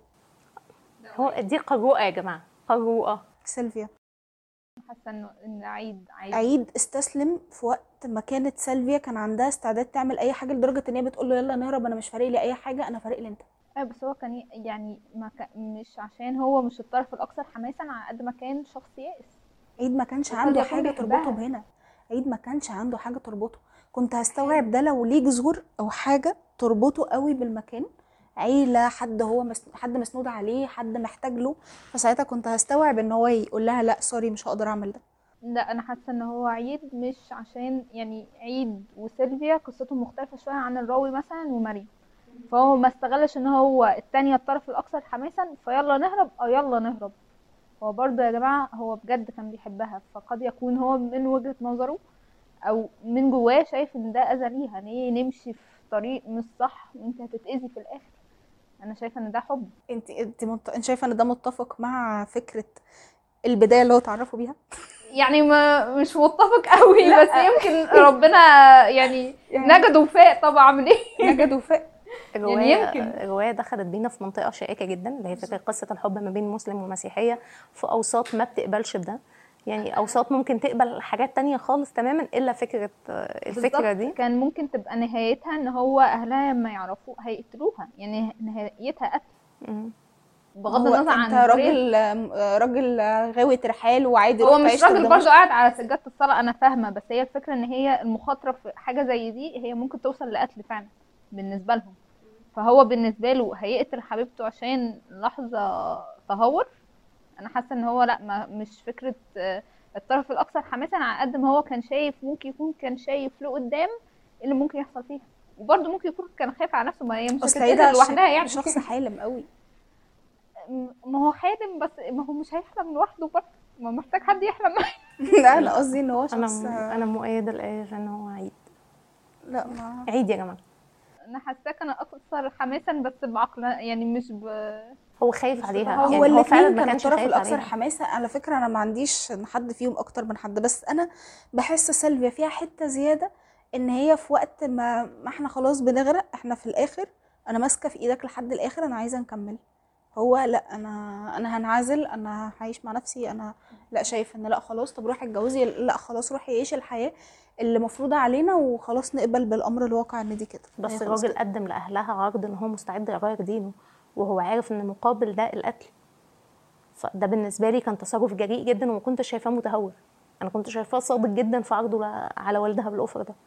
هو دي قروءة يا جماعة قروءة سيلفيا حاسه انه ان عيد عيد عيد استسلم في وقت ما كانت سيلفيا كان عندها استعداد تعمل اي حاجه لدرجه ان هي بتقول له يلا نهرب انا مش فارق لي اي حاجه انا فارق لي انت ايوه بس هو كان ي- يعني ما كان مش عشان هو مش الطرف الاكثر حماسا على قد ما كان شخص يائس عيد ما كانش وقد عنده يكون حاجه بيحبها. تربطه بهنا عيد ما كانش عنده حاجه تربطه كنت هستوعب ده لو ليه جذور او حاجه تربطه قوي بالمكان عيله حد هو مس... حد مسنود عليه حد محتاج له فساعتها كنت هستوعب ان هو يقول لها لا سوري مش هقدر اعمل ده لا انا حاسه ان هو عيد مش عشان يعني عيد وسيلفيا قصتهم مختلفه شويه عن الراوي مثلا ومريم فهو ما استغلش ان هو التانية الطرف الاكثر حماسا فيلا نهرب او يلا نهرب هو برضه يا جماعه هو بجد كان بيحبها فقد يكون هو من وجهه نظره او من جواه شايف ان ده اذى ليها ان هي نمشي في طريق مش صح وانت هتتاذي في الاخر انا شايفه ان ده حب انت انت مت... انت شايفه ان ده متفق مع فكره البدايه اللي هو اتعرفوا بيها يعني ما مش متفق قوي لا. بس يمكن ربنا يعني يعني- نجد وفاء طبعا من ايه نجد وفاء الرواية يمكن. الرواية دخلت بينا في منطقة شائكة جدا اللي هي فكرة قصة الحب ما بين مسلم ومسيحية في أوساط ما بتقبلش بده يعني أوساط ممكن تقبل حاجات تانية خالص تماما إلا فكرة آه، الفكرة بالظبط. دي كان ممكن تبقى نهايتها ان هو اهلها لما يعرفوا هيقتلوها يعني نهايتها قتل مم. بغض هو النظر عن انت طريقة- راجل راجل غاوي ترحال وعادي هو روح مش تعيش راجل قدام برضه قاعد على سجادة الصلاة انا فاهمة بس هي الفكرة ان هي المخاطرة في حاجة زي دي هي ممكن توصل لقتل فعلا بالنسبة لهم فهو بالنسبة له هيقتل حبيبته عشان لحظة تهور انا حاسة ان هو لا ما مش فكرة آه، الطرف الاكثر حماسا على قد ما هو كان شايف ممكن يكون كان شايف له قدام إيه اللي ممكن يحصل فيها وبرضه ممكن يكون كان خايف على نفسه ما هي مش اصل هتتقتل هي لوحدها يعني شخص حالم قوي ما هو حالم بس ما هو مش هيحلم لوحده برضه ما محتاج حد يحلم معاه لا انا قصدي ان هو أنا شخص أنا مؤيدة الآية إن هو عيد لا ما عيد يا جماعة انا حاساه كان اكثر حماسا بس بعقل يعني مش ب هو خايف مش عليها هو يعني هو فعلا ما كان كانش الطرف خايف الاكثر عليها حماسه على فكره انا ما عنديش إن حد فيهم اكتر من حد بس انا بحس سيلفيا فيها حته زياده ان هي في وقت ما ما احنا خلاص بنغرق احنا في الاخر انا ماسكه في ايدك لحد الاخر انا عايزه نكمل هو لا انا انا هنعزل انا هعيش مع نفسي انا لا شايف ان لا خلاص طب روحي اتجوزي لا خلاص روحي عيشي الحياه اللي مفروضه علينا وخلاص نقبل بالامر الواقع ان دي كده بس هي خلاص الراجل كده. قدم لأهلها عرض إن هو مستعد يغير دينه وهو عارف إن مقابل ده القتل فده بالنسبة لي كان تصرف جريء جدا وما كنتش شايفاه متهور أنا كنت شايفاه صادق جدا في عرضه ل- على والدها بالأوفر ده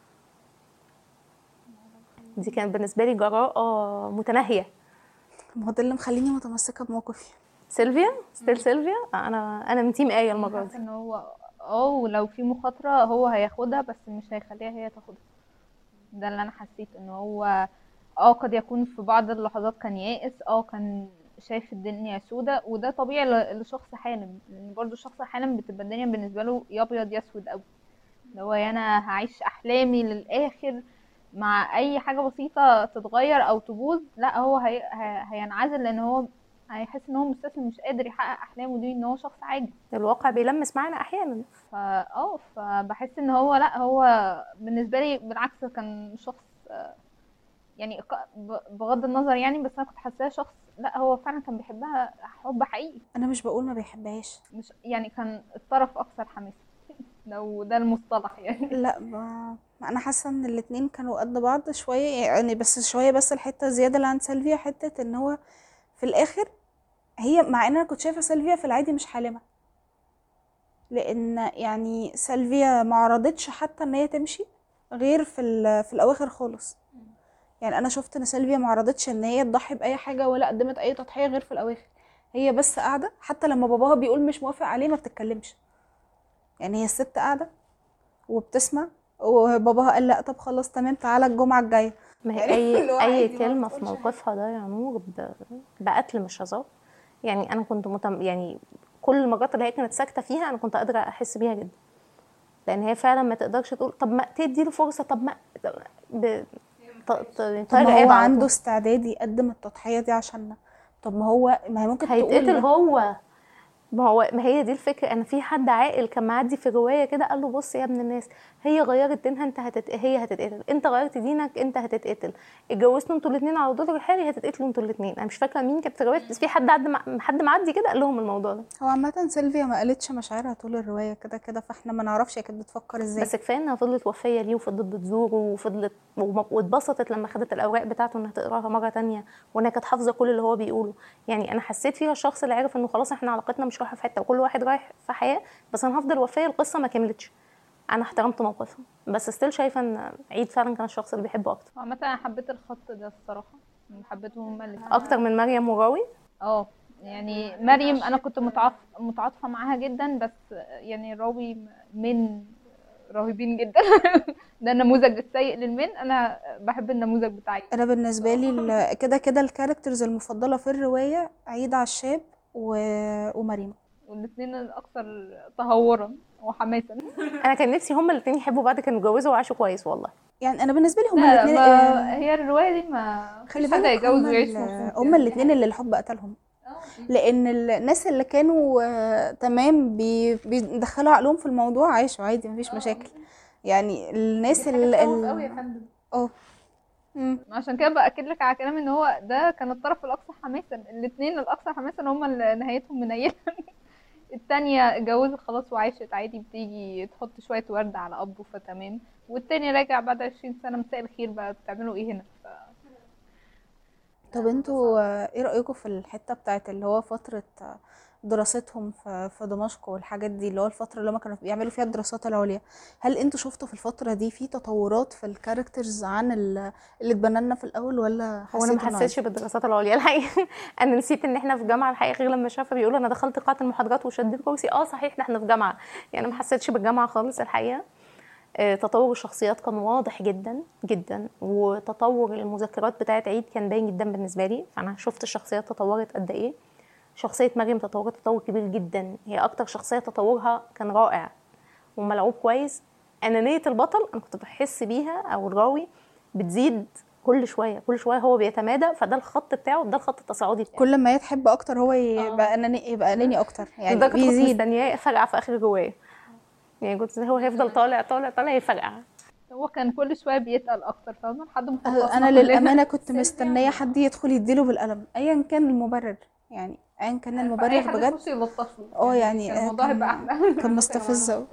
دي كانت بالنسبة لي جراءة متناهية ما هو ده اللي مخليني متمسكه بموقفي سيلفيا ستيل سيلفيا أنا أنا من تيم آية المرة حاسه دي ان هو اه ولو في مخاطره هو هياخدها بس مش هيخليها هي تاخدها ده اللي انا حسيت ان هو اه قد يكون في بعض اللحظات كان يائس اه كان شايف الدنيا سودة وده طبيعي ل- لشخص حالم لان برضو الشخص الحالم بتبقى الدنيا بالنسبه له يا ابيض يا اسود قوي اللي هو يا انا هعيش احلامي للاخر مع اي حاجه بسيطه تتغير او تبوظ لا هو هي... هي... هينعزل لان هو هيحس ان هو مستسلم مش قادر يحقق احلامه دي ان هو شخص عاجز الواقع بيلمس معانا احيانا فا اه فبحس ان هو لا هو بالنسبه لي بالعكس كان شخص آه، يعني ق- ب- بغض النظر يعني بس انا كنت حاساه شخص لا هو فعلا كان بيحبها حب حقيقي انا مش بقول ما بيحبهاش مش يعني كان الطرف اكثر حماسه لو ده المصطلح يعني لا ما ما انا حاسه ان الاتنين كانوا قد بعض شويه يعني بس شويه بس الحته زياده اللي عند سيلفيا حته ان هو في الاخر هي مع ان انا كنت شايفه سيلفيا في العادي مش حالمه لان يعني سيلفيا ما عرضتش حتى ان هي تمشي غير في ال- في الاواخر خالص يعني انا شفت ان سيلفيا ما عرضتش ان هي تضحي باي حاجه ولا قدمت اي تضحيه غير في الاواخر هي بس قاعده حتى لما باباها بيقول مش موافق عليه ما بتتكلمش يعني هي الست قاعده وبتسمع وباباها قال لا طب خلاص تمام تعالى الجمعه الجايه ما هي يعني اللي هو اي اي عادي، ما كلمه في بتقولش موقفها ده يا نور ب- بقتل مش هزار يعني انا كنت متم يعني كل المرات اللي هي كانت ساكته فيها انا كنت قادره احس بيها جدا لان هي فعلا ما تقدرش تقول طب ما تدي له فرصه طب ما ب... ط- ط- طب طايرة ما قاعدة هو على عنده طول. استعداد يقدم التضحيه دي عشاننا طب ما هو ما هي ممكن هيتقتل تقول هو ما هو ما هي دي الفكره انا في حد عاقل كان معدي في روايه كده قال له بص يا ابن الناس هي غيرت دينها انت هتت... هي هتتقتل انت غيرت دينك انت هتتقتل اتجوزتوا انتوا الاثنين على دور الحالي هتتقتلوا انتوا الاثنين انا مش فاكره مين كانت في الروايه بس في حد عد مع... حد معدي كده قال لهم الموضوع ده هو عامه سيلفيا ما قالتش مشاعرها طول الروايه كده كده فاحنا ما نعرفش هي كانت بتفكر ازاي بس كفايه انها فضلت وفيه ليه وفضلت بتزوره وفضلت وم- واتبسطت لما خدت الاوراق بتاعته انها تقراها مره تانية وانها كانت حافظه كل اللي هو بيقوله يعني انا حسيت فيها الشخص اللي عرف انه خلاص احنا علاقتنا مش رايحه في حته وكل واحد رايح في حياه بس انا هفضل وفيه القصه ما كملتش انا احترمت موقفها بس ستيل شايفه ان عيد فعلا كان الشخص اللي بيحبه اكتر عامة انا حبيت الخط ده الصراحة حبيتهم هما الاتنين اكتر من مريم وراوي اه يعني مريم انا كنت متعاطف متعاطفة معاها جدا بس يعني راوي من رهيبين جدا ده النموذج السيء للمن انا بحب النموذج بتاعي انا بالنسبه لي ال- كده كده الكاركترز المفضله في الروايه عيد عشاب و... ومريم والاثنين الاكثر تهورا وحماسا انا كان نفسي هما الاثنين يحبوا بعض كانوا اتجوزوا وعاشوا كويس والله يعني انا بالنسبه لي هما لا الاثنين ما هي الرواية دي ما خلي مفيش حد بالك هيتجوز هما, ويعيش ال- مبسوط هما يعني. الاثنين اللي الحب قتلهم لان الناس اللي كانوا آه، تمام بي- بيدخلوا عقلهم في الموضوع عايشوا عادي مفيش مشاكل يعني الناس اللي فندم اه مم. عشان كده باكد لك على كلامي ان هو ده كان الطرف الاكثر حماسا الاثنين الاكثر حماسا هم اللي نهايتهم منيله التانية اتجوزت خلاص وعاشت عادي بتيجي تحط شوية ورد على أبه فتمام والتاني راجع بعد عشرين سنة مساء الخير بقى بتعملوا ايه هنا ف... طب انتوا آه، ايه رأيكم في الحتة بتاعت اللي هو فترة آه، دراستهم في في دمشق والحاجات دي اللي هو الفترة اللي هم كانوا بيعملوا فيها الدراسات العليا هل انتوا شفتوا في الفترة دي في تطورات في الكاركترز عن ال- اللي اتبنى لنا في الأول ولا هو انا ما حسيتوا إنه حسيتش بالدراسات العليا الحقيقه انا نسيت ان احنا في جامعه الحقيقه غير لما شافه بيقولوا انا دخلت قاعه المحاضرات وشديت كرسي اه صحيح إن احنا في جامعه يعني ما حسيتش بالجامعه خالص الحقيقه آه، تطور الشخصيات كان واضح جدا جدا وتطور المذكرات بتاعت عيد كان باين جدا بالنسبه لي فانا شفت الشخصيات تطورت قد ايه شخصيه مريم تطورت تطور كبير جدا هي اكتر شخصيه تطورها كان رائع وملعوب كويس انانيه البطل انا كنت بحس بيها او الراوي بتزيد كل شويه كل شويه هو بيتمادى فده الخط بتاعه ده الخط التصاعدي بتاعه كل ما يتحب اكتر هو يبقى اناني يبقى اناني اكتر يعني لدرجه كنت بيزيد مستنياه يفرقع في اخر الروايه يعني كنت هو هيفضل طالع طالع طالع يفرقع هو كان كل شوية بيتقل أكتر فاهمة لحد ما أه، خلصنا انا كلنا. للامانه كنت مستنيه حد يدخل يديله بالقلم ايا كان المبرر يعني ايا كان أي المبرر حد بجد يخش يلطش له. اه يعني كان آه، الموضوع كان- هيبقى أحلى كان مستفز أوي.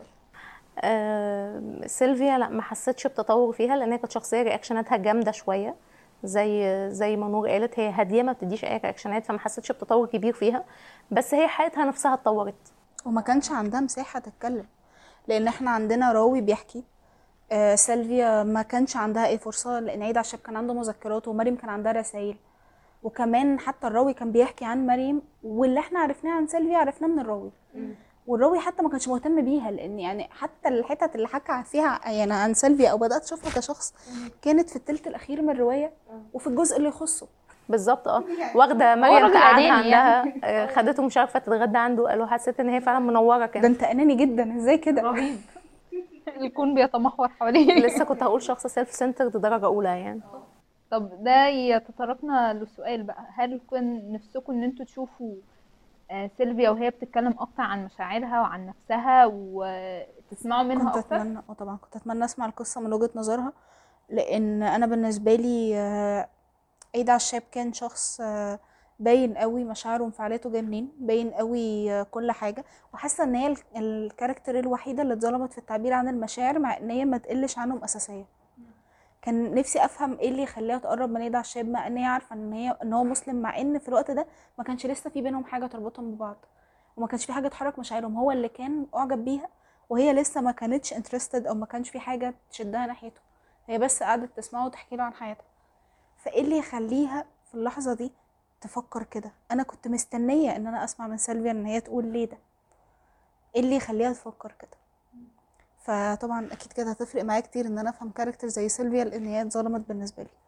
آه سيلفيا لا ما حسيتش بتطور فيها لان هي كانت شخصيه رياكشناتها جامده شويه زي زي ما نور قالت هي هاديه ما بتديش اي رياكشنات فما حسيتش بتطور كبير فيها بس هي حياتها نفسها اتطورت وما كانش عندها مساحة تتكلم لأن احنا عندنا راوي بيحكي آه سيلفيا ما كانش عندها أي فرصة لأن عيد عشاب كان عنده مذكرات ومريم كان عندها رسائل وكمان حتى الراوي كان بيحكي عن مريم واللي احنا عرفناه عن سيلفيا عرفناه من الراوي والراوي حتى ما كانش مهتم بيها لان يعني حتى الحتت اللي حكى فيها يعني عن سيلفيا او بدات اشوفها كشخص كانت في الثلث الاخير من الروايه وفي الجزء اللي يخصه بالظبط اه واخده مريم راجل تقعدها أناني عندها آه، خدته مش عارفه تتغدى عنده قالوا حسيت ان هي فعلا منوره ده كانت انت اناني جدا ازاي كده رهيب الكون بيتمحور حواليه لسه كنت هقول شخص سيلف سنترد درجه اولى يعني طب ده يتطرقنا لسؤال بقى هل كان نفسكم ان انتوا تشوفوا آه، سيلفيا وهي بتتكلم اكتر عن مشاعرها وعن نفسها وتسمعوا منها كنت اكتر اتمنى اه طبعا كنت اتمنى اسمع القصه من وجهه نظرها لان انا بالنسبه لي آه، عيد عشاب كان شخص آه، باين قوي مشاعره وانفعالاته جايه منين باين قوي آه، كل حاجه وحاسه ان هي ال- الكاركتر الوحيده اللي اتظلمت في التعبير عن المشاعر مع ان هي ما تقلش عنهم اساسيه كان نفسي افهم ايه اللي يخليها تقرب من عيد عشاب مع ان هي عارفه ان هي ان هو مسلم مع ان في الوقت ده ما كانش لسه في بينهم حاجه تربطهم ببعض وما كانش في حاجه تحرك مشاعرهم هو اللي كان اعجب بيها وهي لسه ما كانتش انترستد او ما كانش في حاجه تشدها ناحيته هي بس قعدت تسمعه وتحكي له عن حياتها فايه اللي يخليها في اللحظه دي تفكر كده انا كنت مستنيه ان انا اسمع من سيلفيا ان هي تقول ليه ده ايه اللي يخليها تفكر كده فطبعا اكيد كده هتفرق معايا كتير ان انا افهم كاركتر زي سيلفيا لان هي اتظلمت بالنسبه لي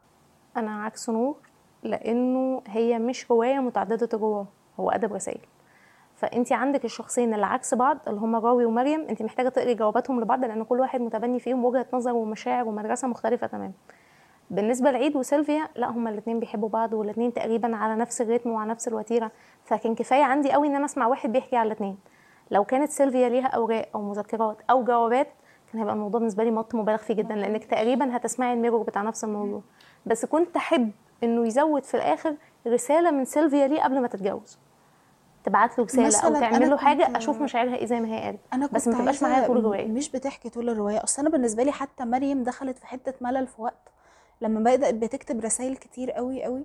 انا عكس نور لانه هي مش روايه متعدده الرواة هو ادب رسائل فانت عندك الشخصين اللي عكس بعض اللي هم راوي ومريم انت محتاجه تقري جواباتهم لبعض لان كل واحد متبني فيهم وجهه نظر ومشاعر ومدرسه مختلفه تماما بالنسبه لعيد وسيلفيا لا هما الاثنين بيحبوا بعض والاثنين تقريبا على نفس الريتم وعلى نفس الوتيره فكان كفايه عندي قوي ان انا اسمع واحد بيحكي على الاثنين لو كانت سيلفيا ليها اوراق او مذكرات او جوابات كان هيبقى الموضوع بالنسبه لي مط مبالغ فيه جدا لانك تقريبا هتسمعي الميرور بتاع نفس الموضوع بس كنت احب انه يزود في الاخر رساله من سيلفيا ليه قبل ما تتجوز تبعت له رساله او مثلاً تعمل أنا له حاجه كنت- اشوف مشاعرها ايه زي ما هي قالت انا كنت بس ما تبقاش عايزة معايا طول الروايه مش بتحكي طول الروايه اصل انا بالنسبه لي حتى مريم دخلت في حته ملل في وقت لما بدات بتكتب رسائل كتير قوي قوي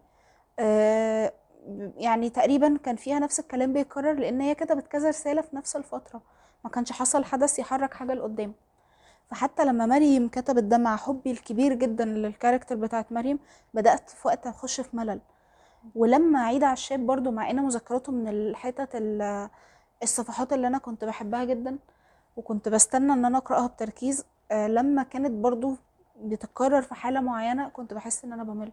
آه يعني تقريبا كان فيها نفس الكلام بيتكرر لان هي كتبت كذا رساله في نفس الفتره ما كانش حصل حدث يحرك حاجه لقدام فحتى لما مريم كتبت ده مع حبي الكبير جدا للكاركتر بتاعت مريم بدات في وقت اخش في ملل ولما عيد عشاب برضو مع ان مذكراته من الحتت ال- الصفحات اللي انا كنت بحبها جدا وكنت بستنى ان انا اقراها بتركيز آه، لما كانت برضو بتتكرر في حاله معينه كنت بحس ان انا بمل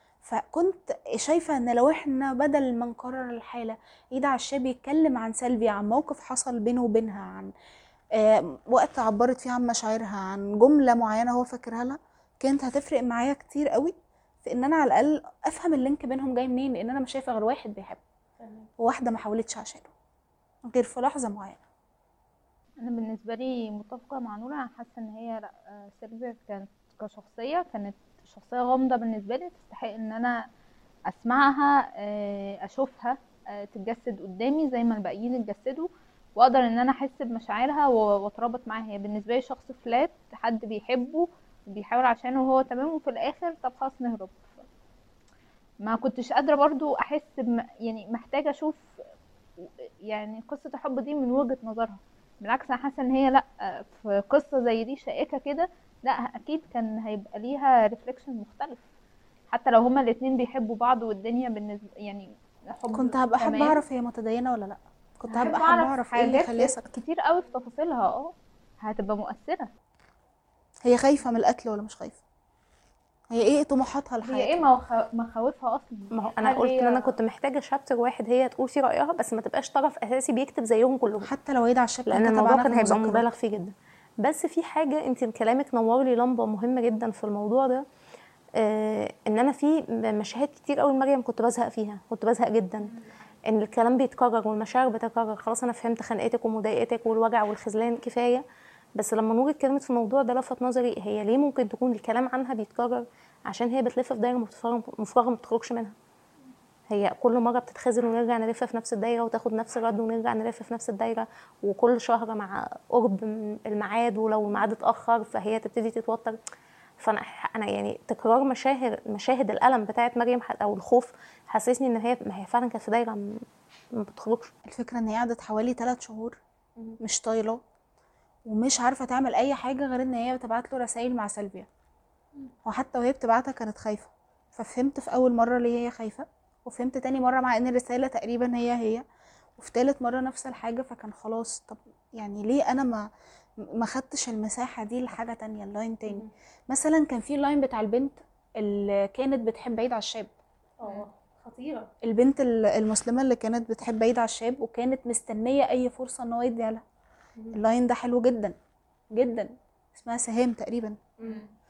فكنت شايفه ان لو احنا بدل ما نكرر الحاله عيد عشاب يتكلم عن سلبي عن موقف حصل بينه وبينها عن آه، وقت عبرت فيه عن مشاعرها عن جمله معينه هو فاكرها لها كانت هتفرق معايا كتير قوي في ان انا على الاقل افهم اللينك بينهم جاي منين لان انا مش شايفه غير واحد بيحب وواحده ما حاولتش عشانه غير في لحظه معينه انا بالنسبه لي متفقه مع نورا انا حاسه ان هي لا آه، سيلفيا كانت كشخصيه كانت شخصيه غامضه بالنسبه لي تستحق ان انا اسمعها آه، اشوفها آه، تتجسد قدامي زي ما الباقيين اتجسدوا واقدر ان انا احس بمشاعرها و- واتربط معاها هي بالنسبه لي شخص فلات حد بيحبه وبيحاول عشانه وهو تمام وفي الاخر طب خلاص نهرب ما كنتش قادره برضو احس بم... يعني محتاجه اشوف يعني قصه الحب دي من وجهه نظرها بالعكس انا حاسه ان هي لا في قصه زي دي شائكه كده لا اكيد كان هيبقى ليها ريفليكشن مختلف حتى لو هما الاتنين بيحبوا بعض والدنيا بالنسبه يعني حب كنت هبقى حابه تمام. اعرف هي متدينه ولا لا كنت هحب هبقى حابه اعرف ايه اللي حاجات يخليها ساكته كتير قوي في تفاصيلها اه هتبقى مؤثره هي خايفه من القتل ولا مش خايفه هي ايه طموحاتها هي لحياتها ايه مخ- مخاوفها اصلا ما هو انا هل قلت هي- ان انا كنت محتاجه شابتر واحد هي تقول فيه رايها بس ما تبقاش طرف اساسي بيكتب زيهم كلهم حتى لو عيد عشاب لان كان كتب الموضوع عنها كان في هيبقى المذكرات. مبالغ فيه جدا بس في حاجه انت كلامك نور لي لمبه مهمه جدا في الموضوع ده آه ان انا في مشاهد كتير قوي مريم كنت بزهق فيها كنت بزهق جدا ان الكلام بيتكرر والمشاعر بتتكرر خلاص انا فهمت خنقتك ومضايقتك والوجع والخذلان كفايه بس لما نور اتكلمت في الموضوع ده لفت نظري هي ليه ممكن تكون الكلام عنها بيتكرر عشان هي بتلف في دايره مفرغه مفرغة ما بتخرجش منها هي كل مره بتتخزن ونرجع نلف في نفس الدايره وتاخد نفس الرد ونرجع نلف في نفس الدايره وكل شهر مع قرب من الميعاد ولو الميعاد اتاخر فهي تبتدي تتوتر فانا انا يعني تكرار مشاهد مشاهد الالم بتاعت مريم ح- او الخوف حسسني ان هي ما هي فعلا كانت في دايره م- ما بتخرجش الفكره ان هي قعدت حوالي 3 شهور مش طايله ومش عارفه تعمل اي حاجه غير ان هي بتبعت له رسائل مع سلبيا وحتى وهي بتبعتها كانت خايفه ففهمت في اول مره ليه هي خايفه وفهمت تاني مره مع ان الرساله تقريبا هي هي وفي تالت مره نفس الحاجه فكان خلاص طب يعني ليه انا ما ما خدتش المساحه دي لحاجه تانية اللاين تاني مثلا كان في اللاين بتاع البنت اللي كانت بتحب عيد عشاب اه خطيره البنت ال- المسلمة اللي كانت بتحب عيد عشاب وكانت مستنية أي فرصة إن هو يديها لها اللاين ده حلو جدا جدا اسمها سهام تقريبا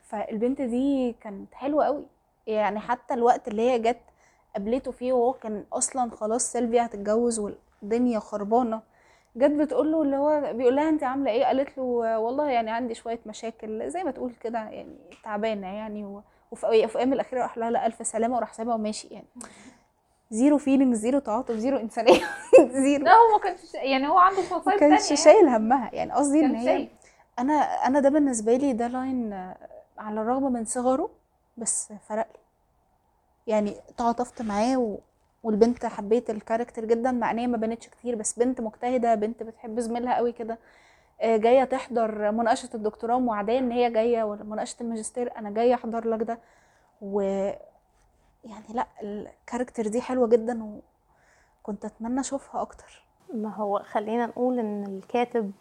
فالبنت دي كانت حلوه قوي يعني حتى الوقت اللي هي جت قابلته فيه وهو كان اصلا خلاص سيلفيا هتتجوز والدنيا خربانه جت بتقول له اللي هو بيقول لها انت عامله ايه قالت له والله يعني عندي شويه مشاكل زي ما تقول كده يعني تعبانه يعني و... وفي في ايام الاخيره راح لها لا الف سلامه وراح سابها وماشي يعني زيرو فيلينج زيرو تعاطف زيرو انسانيه زيرو لا هو ما كانش يعني هو عنده ما مصايب تانية كانش شايل همها يعني قصدي ان كان هي شايف انا انا ده بالنسبه لي ده لاين آه، على الرغم من صغره بس فرق لي يعني تعاطفت معاه و... والبنت حبيت الكاركتر جدا مع ان هي ما بنتش كتير بس بنت مجتهده بنت بتحب زميلها قوي كده آه، جايه تحضر مناقشه الدكتوراه ومعديه ان هي جايه ولا مناقشه الماجستير انا جايه احضر لك ده و يعني لا الكاركتر دي حلوه جدا وكنت اتمنى اشوفها اكتر ما هو خلينا نقول ان الكاتب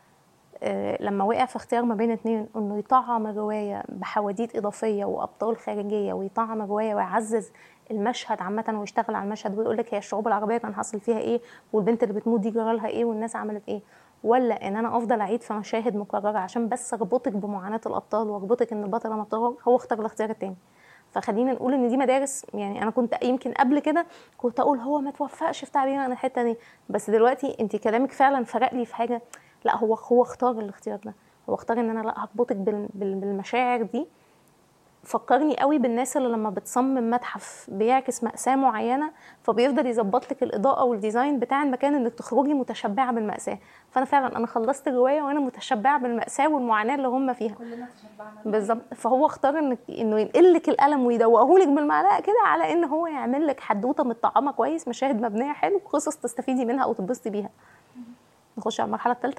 آه، لما وقع في اختيار ما بين اتنين انه يطعم الروايه بحواديت اضافيه وابطال خارجيه ويطعم الروايه ويعزز المشهد عامه ويشتغل على المشهد ويقول لك هي الشعوب العربيه كان حاصل فيها ايه والبنت اللي بتموت دي جرى لها ايه والناس عملت ايه ولا ان انا افضل اعيد في مشاهد مكرره عشان بس اربطك بمعاناه الابطال واربطك ان البطله ما بتهرب هو اختار الاختيار التاني فخلينا نقول ان دي مدارس يعني انا كنت يمكن قبل كده كنت اقول هو ما توفقش في تعبير عن الحته دي بس دلوقتي انت كلامك فعلا فرق لي في حاجه لا هو هو اختار الاختيار ده هو اختار ان انا لا هربطك بال- بال- بالمشاعر دي فكرني قوي بالناس اللي لما بتصمم متحف بيعكس مأساة معينة فبيفضل يظبط لك الإضاءة والديزاين بتاع المكان إنك تخرجي متشبعة بالمأساة فأنا فعلا أنا خلصت الرواية وأنا متشبعة بالمأساة والمعاناة اللي هم فيها كلنا تشبعنا بالظبط فهو اختار انك انه ينقل لك القلم ويدوقه لك بالمعلقه كده على ان هو يعمل لك حدوته متطعمه كويس مشاهد مبنيه حلو قصص تستفيدي منها او تنبسطي بيها نخش على المرحله الثالثه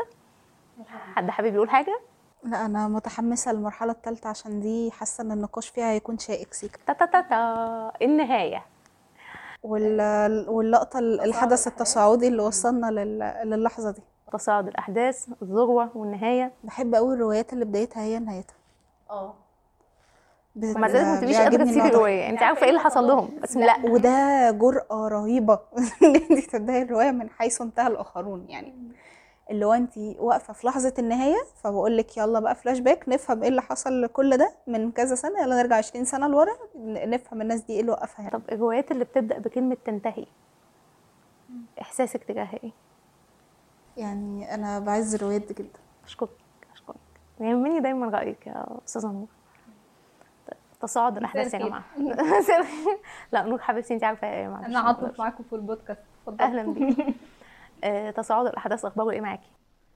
حد حابب يقول حاجه لا انا متحمسه للمرحله الثالثه عشان دي حاسه ان النقاش فيها هيكون شائك سيكا تا تا تا تا النهايه وال... واللقطه الحدث التصاعدي اللي وصلنا لل... للحظه دي تصاعد الاحداث الذروه والنهايه بحب قوي الروايات اللي بدايتها هي نهايتها اه بت- ومع ذلك ما تبقيش قادره بيعجبني تسيبي النوع ده. الروايه انت عارفه ايه اللي حصل لهم بس لا وده جرأة رهيبة ان انت تبداي الرواية من حيث انتهى الآخرون يعني اللي هو انت واقفة في لحظة النهاية فبقول لك يلا بقى فلاش باك نفهم ايه اللي حصل لكل ده من كذا سنة يلا نرجع 20 سنة لورا ن- نفهم الناس دي ايه اللي وقفها يعني طب الروايات اللي بتبدا بكلمه تنتهي احساسك تجاهها ايه يعني انا بعز الروايات دي جدا اشكرك اشكرك يهمني دايما رايك يا استاذه نور طيب، تصاعد الاحداث يا الخير. جماعه لا نور حبيبتي انت عارفه ايه معلش انا ما عاطف أقدرش. معاكم في البودكاست اتفضل اهلا بيكي آه، تصاعد الاحداث اخباره ايه معاكي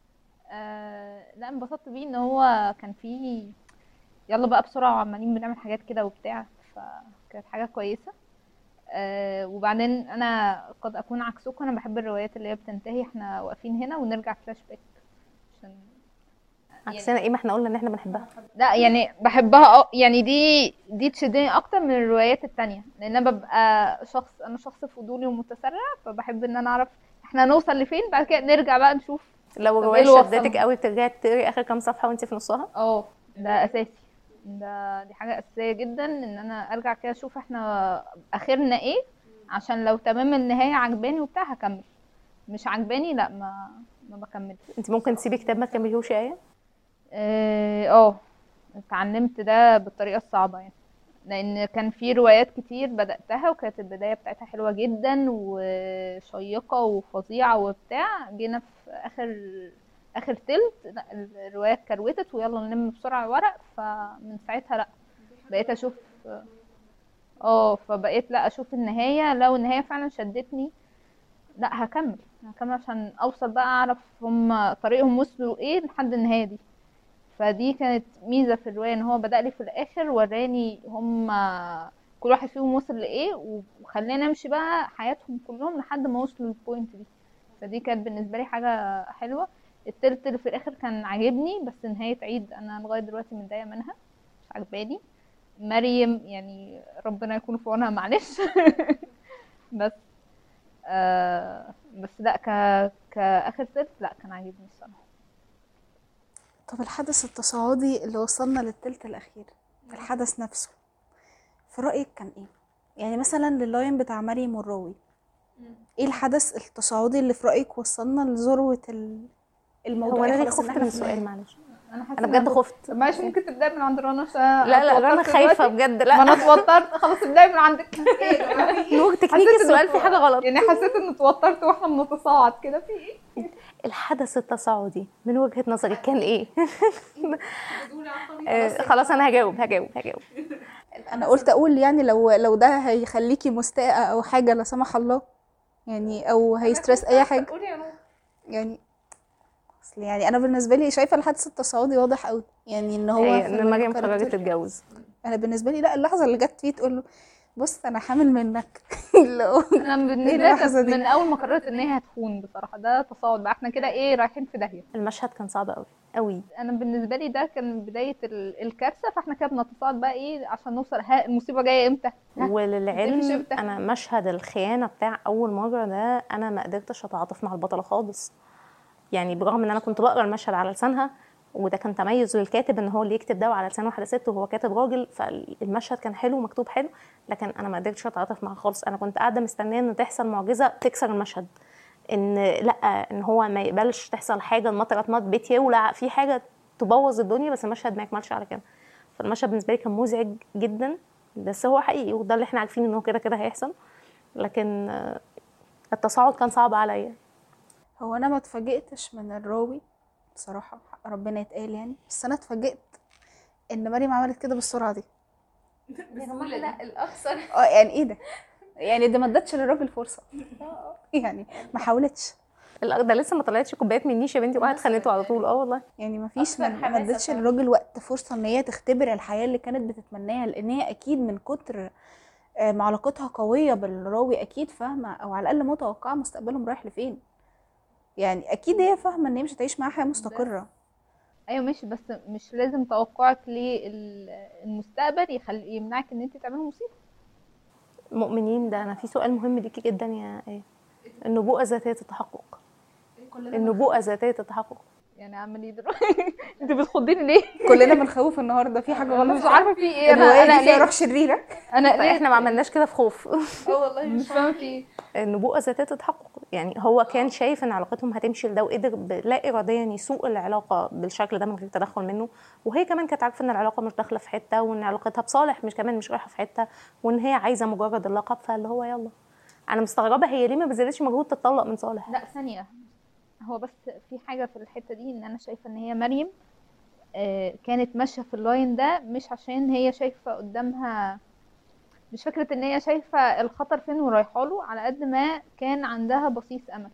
آه لا انبسطت بيه ان هو كان فيه يلا بقى بسرعة وعمالين بنعمل حاجات كده وبتاع فكانت حاجة كويسة آه وبعدين انا قد اكون عكسكم انا بحب الروايات اللي هي بتنتهي احنا واقفين هنا ونرجع فلاش باك عشان عكسنا ايه ما احنا قلنا ان احنا بنحبها لا يعني بحبها أ- يعني دي دي تشدني اكتر من الروايات التانية لان انا ببقى شخص انا شخص فضولي ومتسرع فبحب ان انا اعرف احنا هنوصل لفين بعد كده نرجع بقى نشوف لو طب الروايه إيه اللي شدتك وصلنا؟ قوي بترجعي تقري اخر كام صفحه وانت في نصها اه ده اساسي ده دي حاجه اساسيه جدا ان انا ارجع كده اشوف احنا اخرنا ايه عشان لو تمام النهايه عجباني وبتاع هكمل مش عجباني لا ما ما بكملش انت ممكن تسيبي كتاب ما تكمليهوش ايه اه آه، اتعلمت ده بالطريقه الصعبه يعني لان كان في روايات كتير بداتها وكانت البدايه بتاعتها حلوه جدا وشيقه وفظيعه وبتاع جينا في اخر اخر تلت لا الروايه اتكروتت ويلا نلم بسرعه الورق فمن ساعتها لا بقيت اشوف اه فبقيت لا اشوف النهايه لو النهايه فعلا شدتني لا هكمل هكمل عشان اوصل بقى اعرف هم طريقهم وصلوا ايه لحد النهايه دي فدي كانت ميزه في الروايه ان هو بدا لي في الاخر وراني هم كل واحد فيهم وصل لايه وخلاني امشي بقى حياتهم كلهم لحد ما وصلوا للبوينت دي فدي كانت بالنسبه لي حاجه حلوه التلت اللي في الاخر كان عاجبني بس نهايه عيد انا لغايه دلوقتي متضايقه منها مش عجباني مريم يعني ربنا يكون في عونها معلش بس آه بس لا ك كاخر تلت لا كان عاجبني الصراحه طب الحدث التصاعدي اللي وصلنا للتلت الأخير الحدث نفسه في رأيك كان ايه؟ يعني مثلا لللاين بتاع مريم والراوي ايه الحدث التصاعدي اللي في رأيك وصلنا لذروة ال- الموضوع هو انا إيه ليه خلاص إن خفت إحنا من في السؤال النهاية؟ معلش انا حاسه انا إن بجد خفت معلش ممكن تبداي من عند رنا عشان لا لا اتوترت رنا خايفه دلوقتي. بجد ما انا لا اتوترت خلاص ابداي من عندك نور تكنيك حسيت السؤال إنه- في حاجه غلط يعني حسيت اني اتوترت واحنا بنتصاعد كده في ايه الحدث التصاعدي من وجهه نظرك كان ايه آه، خلاص انا هجاوب هجاوب هجاوب انا قلت اقول يعني لو لو ده هيخليكي مستاءة او حاجة لا سمح الله يعني او هيسترس اي حاجة قولي يا نور يعني اصل يعني انا بالنسبة لي شايفة الحدث التصاعدي واضح قوي يعني ان هو هي في ان مريم الكاركتر. قررت تتجوز انا بالنسبة لي لا اللحظة اللي جت فيه تقول له بص انا حامل منك اللي هو انا بالنسبه لي اللحظة كانت دي؟ من اول ما قررت ان هي هتخون بصراحه ده تصاعد بقى احنا كده ايه رايحين في داهيه المشهد كان صعب قوي قوي انا بالنسبه لي ده كان بدايه ال- الكارثه فاحنا كده بنتصاعد بقى ايه عشان نوصل ها المصيبه جايه امتى ها؟ مش وللعلم امتى؟ انا مشهد الخيانه بتاع اول مره ده انا ما قدرتش اتعاطف مع البطله خالص يعني برغم ان انا كنت بقرا المشهد على لسانها وده كان تميز للكاتب ان هو اللي يكتب ده وعلى لسان واحده ست وهو كاتب راجل فالمشهد كان حلو ومكتوب حلو لكن انا ما قدرتش اتعاطف معاه خالص انا كنت قاعده مستنيه ان تحصل معجزه تكسر المشهد ان لا ان هو ما يقبلش تحصل حاجه المطر اتمط بيت يولع في حاجه تبوظ الدنيا بس المشهد ما يكملش على كده فالمشهد بالنسبه لي كان مزعج جدا بس هو حقيقي وده اللي احنا عارفين ان هو كده كده هيحصل لكن آه، التصاعد كان صعب عليا هو انا ما اتفاجئتش من الراوي بصراحة حق ربنا يتقال يعني بس انا اتفاجئت ان مريم عملت كده بالسرعة دي الاكثر اه يعني ايه ده يعني ده ما ادتش للراجل فرصة يعني ما حاولتش لا، ده لسه ما طلعتش كوبايات من النيش يا بنتي وقعدت خانته على طول اه والله يعني ما فيش أكتر ما ما حماسة ادتش فعلا. للراجل وقت فرصة ان هي تختبر الحياة اللي كانت بتتمناها لان هي اكيد من كتر آه، ما علاقتها قوية بالراوي اكيد فاهمة او على الاقل متوقعة مستقبلهم رايح لفين يعني اكيد هي فاهمة ان هي مش هتعيش معاه حياة مستقرة ايوه ماشي بس مش لازم توقعك للمستقبل يخلي يمنعك ان انت تعملي مصيبه مؤمنين ده انا في سؤال مهم ليكي جدا يا ايه النبوءه ذاتيه التحقق النبوءه ذاتيه التحقق يعني اعمل ايه دلوقتي انت بتخضيني ليه كلنا بنخوف النهاردة في حاجة انا غلط مش عارفه في ايه انا الرواية انا دي فيها ليه روح شريرة انا طيب ليه احنا ما عملناش كده في خوف اه والله مش فاهمه في ايه النبوءه ذاتيه التحقق يعني هو كان شايف ان علاقتهم هتمشي لده وقدر ب- لا اراديا يسوق العلاقه بالشكل ده من غير تدخل منه وهي كمان كانت عارفه ان العلاقه مش داخله في حته وان علاقتها بصالح مش كمان مش رايحه في حته وان هي عايزه مجرد اللقب فاللي هو يلا انا مستغربه هي ليه ما بذلتش مجهود تتطلق من صالح لا ثانيه هو بس في حاجه في الحته دي ان انا شايفه ان هي مريم آه، كانت ماشيه في اللاين ده مش عشان هي شايفه قدامها مش فكره ان هي شايفه الخطر فين ورايحه له على قد ما كان عندها بصيص امل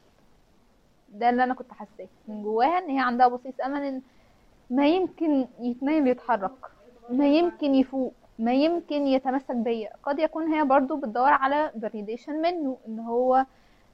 ده اللي انا كنت حاساه من جواها ان هي عندها بصيص امل ان ما يمكن يتنيل يتحرك ما يمكن يفوق ما يمكن يتمسك بيا قد يكون هي برضو بتدور على فاليديشن منه ان هو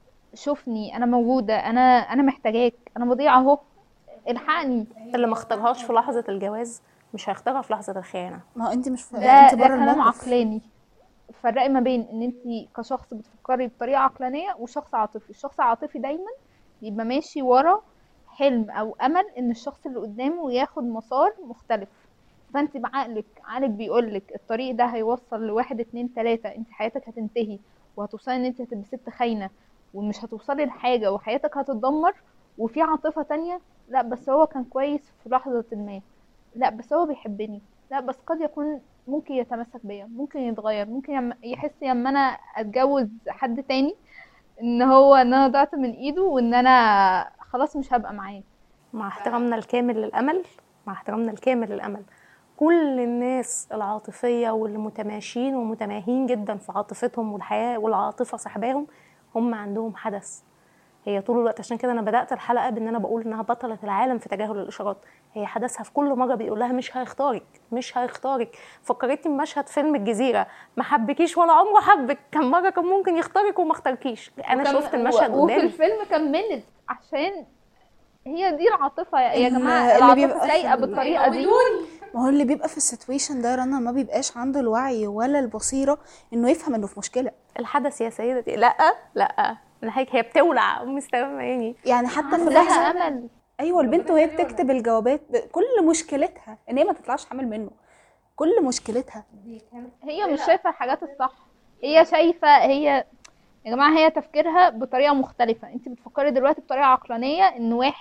شوفني انا موجوده انا انا محتاجاك انا بضيع اهو الحقني اللي ما اختارهاش في لحظه الجواز مش هيختارها في لحظه الخيانه ما هو انت مش فا... ده انت ده بره كلام الموقف عقلاني فرقي ما بين ان انت كشخص بتفكري بطريقه عقلانيه وشخص عاطفي الشخص العاطفي دايما بيبقى ماشي ورا حلم او امل ان الشخص اللي قدامه ياخد مسار مختلف فانت بعقلك عقلك بيقولك الطريق ده هيوصل لواحد اتنين تلاته انت حياتك هتنتهي وهتوصلي ان انت هتبقي ست خاينه ومش هتوصلي لحاجه وحياتك هتتدمر وفي عاطفه تانية لا بس هو كان كويس في لحظه ما لا بس هو بيحبني لا بس قد يكون ممكن يتمسك بيا ممكن يتغير ممكن يم- يحس لما انا اتجوز حد تاني ان هو ان انا ضعت من ايده وان انا خلاص مش هبقى معاه مع احترامنا الكامل للامل مع احترامنا الكامل للامل كل الناس العاطفيه واللي متماشيين ومتماهين جدا في عاطفتهم والحياه والعاطفه صاحباهم هم عندهم حدث هي طول الوقت عشان كده انا بدات الحلقه بان انا بقول انها بطله العالم في تجاهل الاشارات هي حدثها في كل مره بيقول لها مش هيختارك مش هيختارك فكرتني بمشهد فيلم الجزيره ما حبكيش ولا عمره حبك كم مره كان ممكن يختارك وما اختاركيش انا وكم- شفت المشهد و- وفي قدامي الفيلم كملت عشان هي دي العاطفه يا يا اللي جماعه بيبقى العاطفه في سايقه ال- بالطريقه دي ما هو اللي بيبقى في السيتويشن ده رنا ما بيبقاش عنده الوعي ولا البصيرة انه يفهم انه في مشكلة الحدث يا سيدتي لا لا انا هيك هي بتولع مستمعيني يعني حتى في لها لحظة امل ايوه البنت وهي بتكتب الجوابات ب... كل مشكلتها ان هي ما تطلعش حامل منه كل مشكلتها هي مش شايفه الحاجات الصح هي شايفه هي يا جماعه هي تفكيرها بطريقه مختلفه انت بتفكري دلوقتي بطريقه عقلانيه ان واحد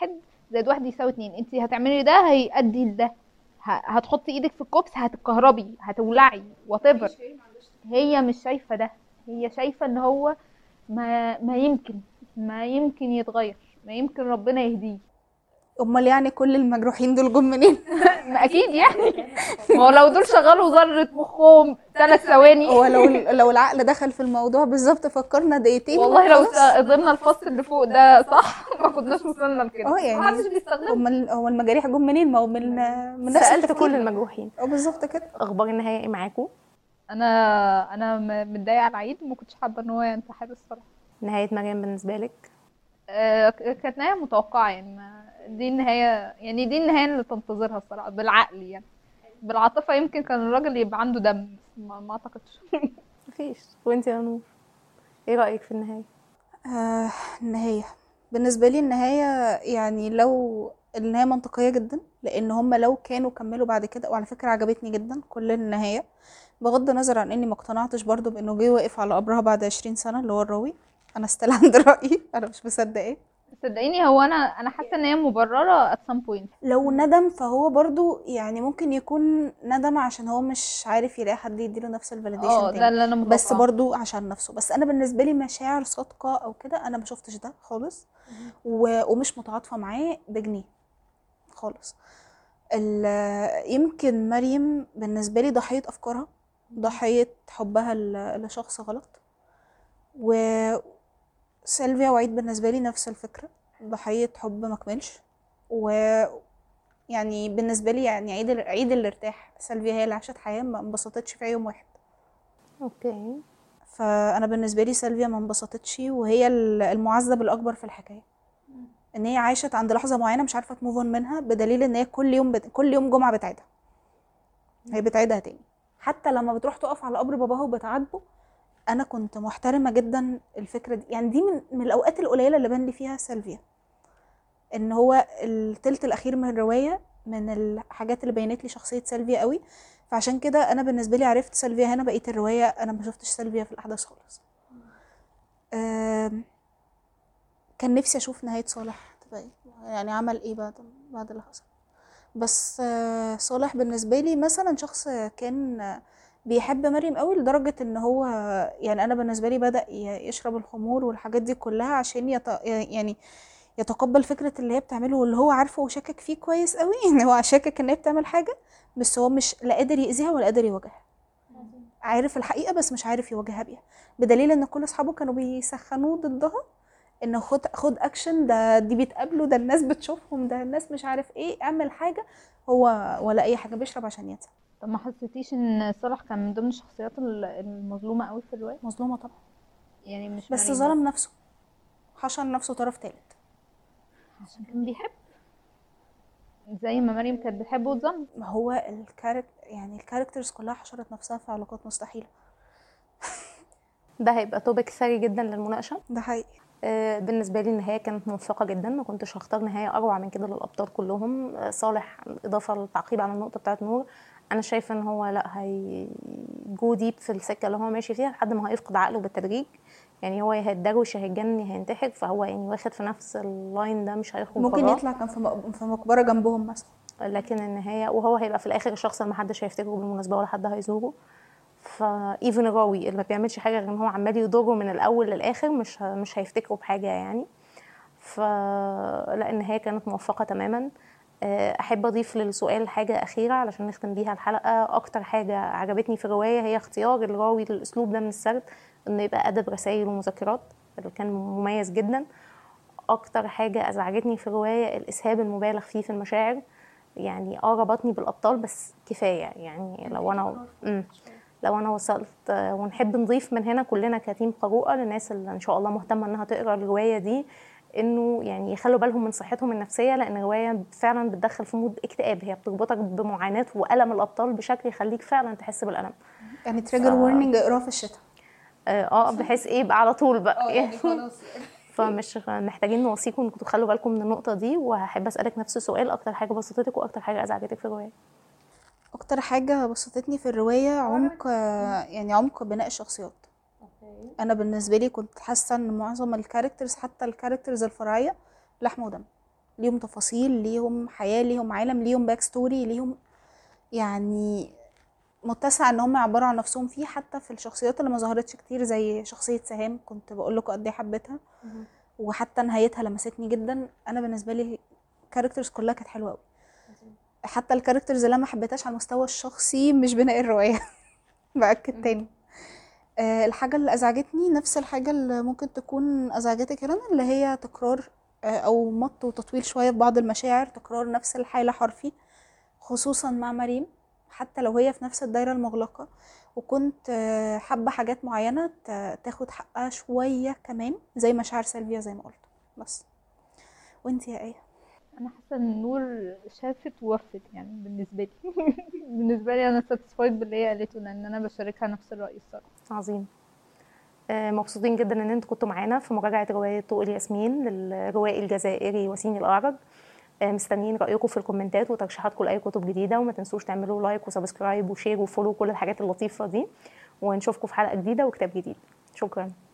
زائد واحد يساوي اتنين انت هتعملي ده هيأدي لده ه- هتحطي ايدك في الكوبس هتتكهربي هتولعي whatever هي مش شايفة ده هي شايفة ان هو ما ما يمكن ما يمكن يتغير ما يمكن ربنا يهديه امال يعني كل المجروحين دول جم منين ما اكيد يعني ما هو لو دول شغلوا ذرة مخهم ثلاث ثواني هو لو لو العقل دخل في الموضوع بالظبط فكرنا دقيقتين والله لو وخلاص. قدرنا الفصل اللي فوق ده صح ما كناش وصلنا لكده اه يعني محدش بيستخدمه هم ال- هو المجاريح جم منين ما هو من من نفس سالت التفكير. كل المجروحين اه بالظبط كده اخبار النهايه ايه معاكم انا انا م- متضايقه على العيد ما كنتش حابه ان هو ينتحر الصراحه نهايه مريم بالنسبه لك آه، ك- كانت نهايه متوقعه يعني ما دي النهايه يعني دي النهايه اللي تنتظرها الصراحه بالعقل يعني بالعاطفه يمكن كان الراجل يبقى عنده دم بس ما, ما اعتقدش مفيش وانت يا نور ايه رايك في النهايه آه النهاية بالنسبة لي النهاية يعني لو النهاية منطقية جدا لأن هم لو كانوا كملوا بعد كده وعلى فكرة عجبتني جدا كل النهاية بغض النظر عن إني ما اقتنعتش برضو بإنه جه واقف على قبرها بعد عشرين سنة اللي هو الراوي أنا ستيل عند رأيي أنا مش مصدقاه صدقيني هو انا انا حاسه ان هي مبرره at some point لو ندم فهو برضو يعني ممكن يكون ندم عشان هو مش عارف يلاقي حد يديله نفس اه الفاليديشن ده تاني اللي انا متوقعه بس برضو عشان نفسه بس انا بالنسبه لي مشاعر صادقه او كده انا ما شفتش ده خالص و... ومش متعاطفه معاه بجنيه خالص ال... يمكن مريم بالنسبه لي ضحيه افكارها ضحيه حبها ل... لشخص غلط وسيلفيا وعيد بالنسبه لي نفس الفكره ضحيه حب مكملش و يعني بالنسبه لي يعني عيد ال- عيد اللي ارتاح سيلفيا هي اللي عاشت حياه ما انبسطتش في يوم واحد اوكي فانا بالنسبه لي سيلفيا ما انبسطتش وهي ال- المعذب الاكبر في الحكايه ان هي عاشت عند لحظه معينه مش عارفه تموف منها بدليل ان هي كل يوم بت... كل يوم جمعه بتعيدها هي بتعيدها تاني حتى لما بتروح تقف على قبر باباها وبتعاتبه انا كنت محترمه جدا الفكره دي يعني دي من, من الاوقات القليله اللي بان لي فيها سيلفيا ان هو التلت الاخير من الروايه من الحاجات اللي بينت لي شخصيه سيلفيا قوي فعشان كده انا بالنسبه لي عرفت سيلفيا هنا بقيه الروايه انا ما شفتش سيلفيا في الاحداث خالص آم، كان نفسي اشوف نهايه صالح تبقى ايه يعني عمل ايه بعد بعد اللي حصل بس آه، صالح بالنسبه لي مثلا شخص كان آه، بيحب مريم قوي لدرجه ان هو يعني انا بالنسبه لي بدا ي- يشرب الخمور والحاجات دي كلها عشان يت... يعني يتقبل فكره اللي هي بتعمله واللي هو عارفه وشاكك فيه كويس قوي ان هو شاكك ان هي بتعمل حاجه بس هو مش لا قادر يأذيها ولا قادر يواجهها عارف الحقيقه بس مش عارف يواجهها بيها بدليل ان كل اصحابه كانوا بيسخنوه ضدها ان خد خد اكشن ده دي بيتقابلوا ده الناس بتشوفهم ده الناس مش عارف ايه اعمل حاجه هو ولا اي حاجه بيشرب عشان ينسى طب ما حسيتيش ان صالح كان من ضمن الشخصيات ال- المظلومه قوي في الروايه مظلومه طبعا يعني مش بس مريم ظلم نفسه حشر نفسه طرف تالت عشان كان بيحب زي ما مريم كانت بتحب وتظلم ما هو الكاركتر يعني الكاركترز كلها حشرت نفسها في علاقات مستحيله ده هيبقى توبيك ثري جدا للمناقشه ده حقيقي آه، بالنسبه لي النهايه كانت موفقه جدا ما كنتش هختار نهايه اروع من كده للابطال كلهم آه، صالح اضافه للتعقيب على النقطه بتاعت نور انا شايفه ان هو لا هيجو ديب في السكه اللي هو ماشي فيها لحد ما هيفقد عقله بالتدريج يعني هو يا هيتدروش يا هيتجنن يا هينتحر فهو يعني واخد في نفس اللاين ده مش هيخرج ممكن براه. يطلع كان في م- في مقبره جنبهم مثلا لكن النهايه وهو هيبقى في الاخر الشخص اللي محدش هيفتكره بالمناسبه ولا حد هيزوره فايفن الراوي اللي ما بيعملش حاجه غير ان هو عمال يضره من الاول للاخر مش ه- مش هيفتكره بحاجه يعني فلا النهايه كانت موفقه تماما آه، احب اضيف للسؤال حاجه اخيره علشان نختم بيها الحلقه اكتر حاجه عجبتني في الروايه هي اختيار الراوي للاسلوب ده من السرد انه يبقى ادب رسائل ومذكرات اللي كان مميز جدا اكتر حاجه ازعجتني في الروايه الاسهاب المبالغ فيه في المشاعر يعني اه ربطني بالابطال بس كفايه يعني لو انا مم. لو انا وصلت آه، ونحب نضيف من هنا كلنا كتيم قروءه للناس اللي ان شاء الله مهتمه انها تقرا الروايه دي انه يعني يخلوا بالهم من صحتهم النفسيه لان الروايه فعلا بتدخل في مود اكتئاب هي بتربطك بمعاناه والم الابطال بشكل يخليك فعلا تحس بالالم يعني تريجر وورنينج اقراه في الشتاء اه آه، بحيث ايه يبقى على طول بقى فمش محتاجين نوصيكم انكم تخلوا بالكم من النقطه دي وهحب اسالك نفس السؤال اكتر حاجه بسطتك واكتر حاجه ازعجتك في الروايه اكتر حاجه بسطتني في الروايه عمق يعني عمق بناء الشخصيات انا بالنسبه لي كنت حاسه ان معظم الكاركترز حتى الكاركترز الفرعيه لحم ودم ليهم تفاصيل ليهم حياة ليهم عالم ليهم باك ستوري ليهم يعني متسع ان هم يعبروا عن نفسهم فيه حتى في الشخصيات اللي ما ظهرتش كتير زي شخصية سهام كنت بقول لكم قد ايه حبيتها وحتى نهايتها لمستني جدا انا بالنسبة لي الكاركترز كلها كانت حلوة قوي حتى الكاركترز اللي أنا ما حبيتهاش على المستوى الشخصي مش بناء الرواية بأكد تاني آه، الحاجة اللي أزعجتني نفس الحاجة اللي ممكن تكون أزعجتك رنا اللي هي تكرار آه، أو مط وتطويل شوية في بعض المشاعر تكرار نفس الحالة حرفي خصوصا مع مريم حتى لو هي في نفس الدايرة المغلقة وكنت آه، حابة حاجات معينة ت- تاخد حقها شوية كمان زي مشاعر سيلفيا زي ما قلت بس وانتي يا ايه انا حاسه ان نور شافت ووفت يعني بالنسبه لي بالنسبه لي انا ساتسفايد باللي هي قالته لان انا بشاركها نفس الراي الصراحه عظيم آه، مبسوطين جدا ان انتوا كنتوا معانا في مراجعه روايه طوق الياسمين للروائي الجزائري وسيم الاعرج آه، مستنيين رايكم في الكومنتات وترشيحاتكم لاي كتب جديده وما تنسوش تعملوا لايك وسبسكرايب وشير وفولو كل الحاجات اللطيفه دي ونشوفكم في حلقه جديده وكتاب جديد شكرا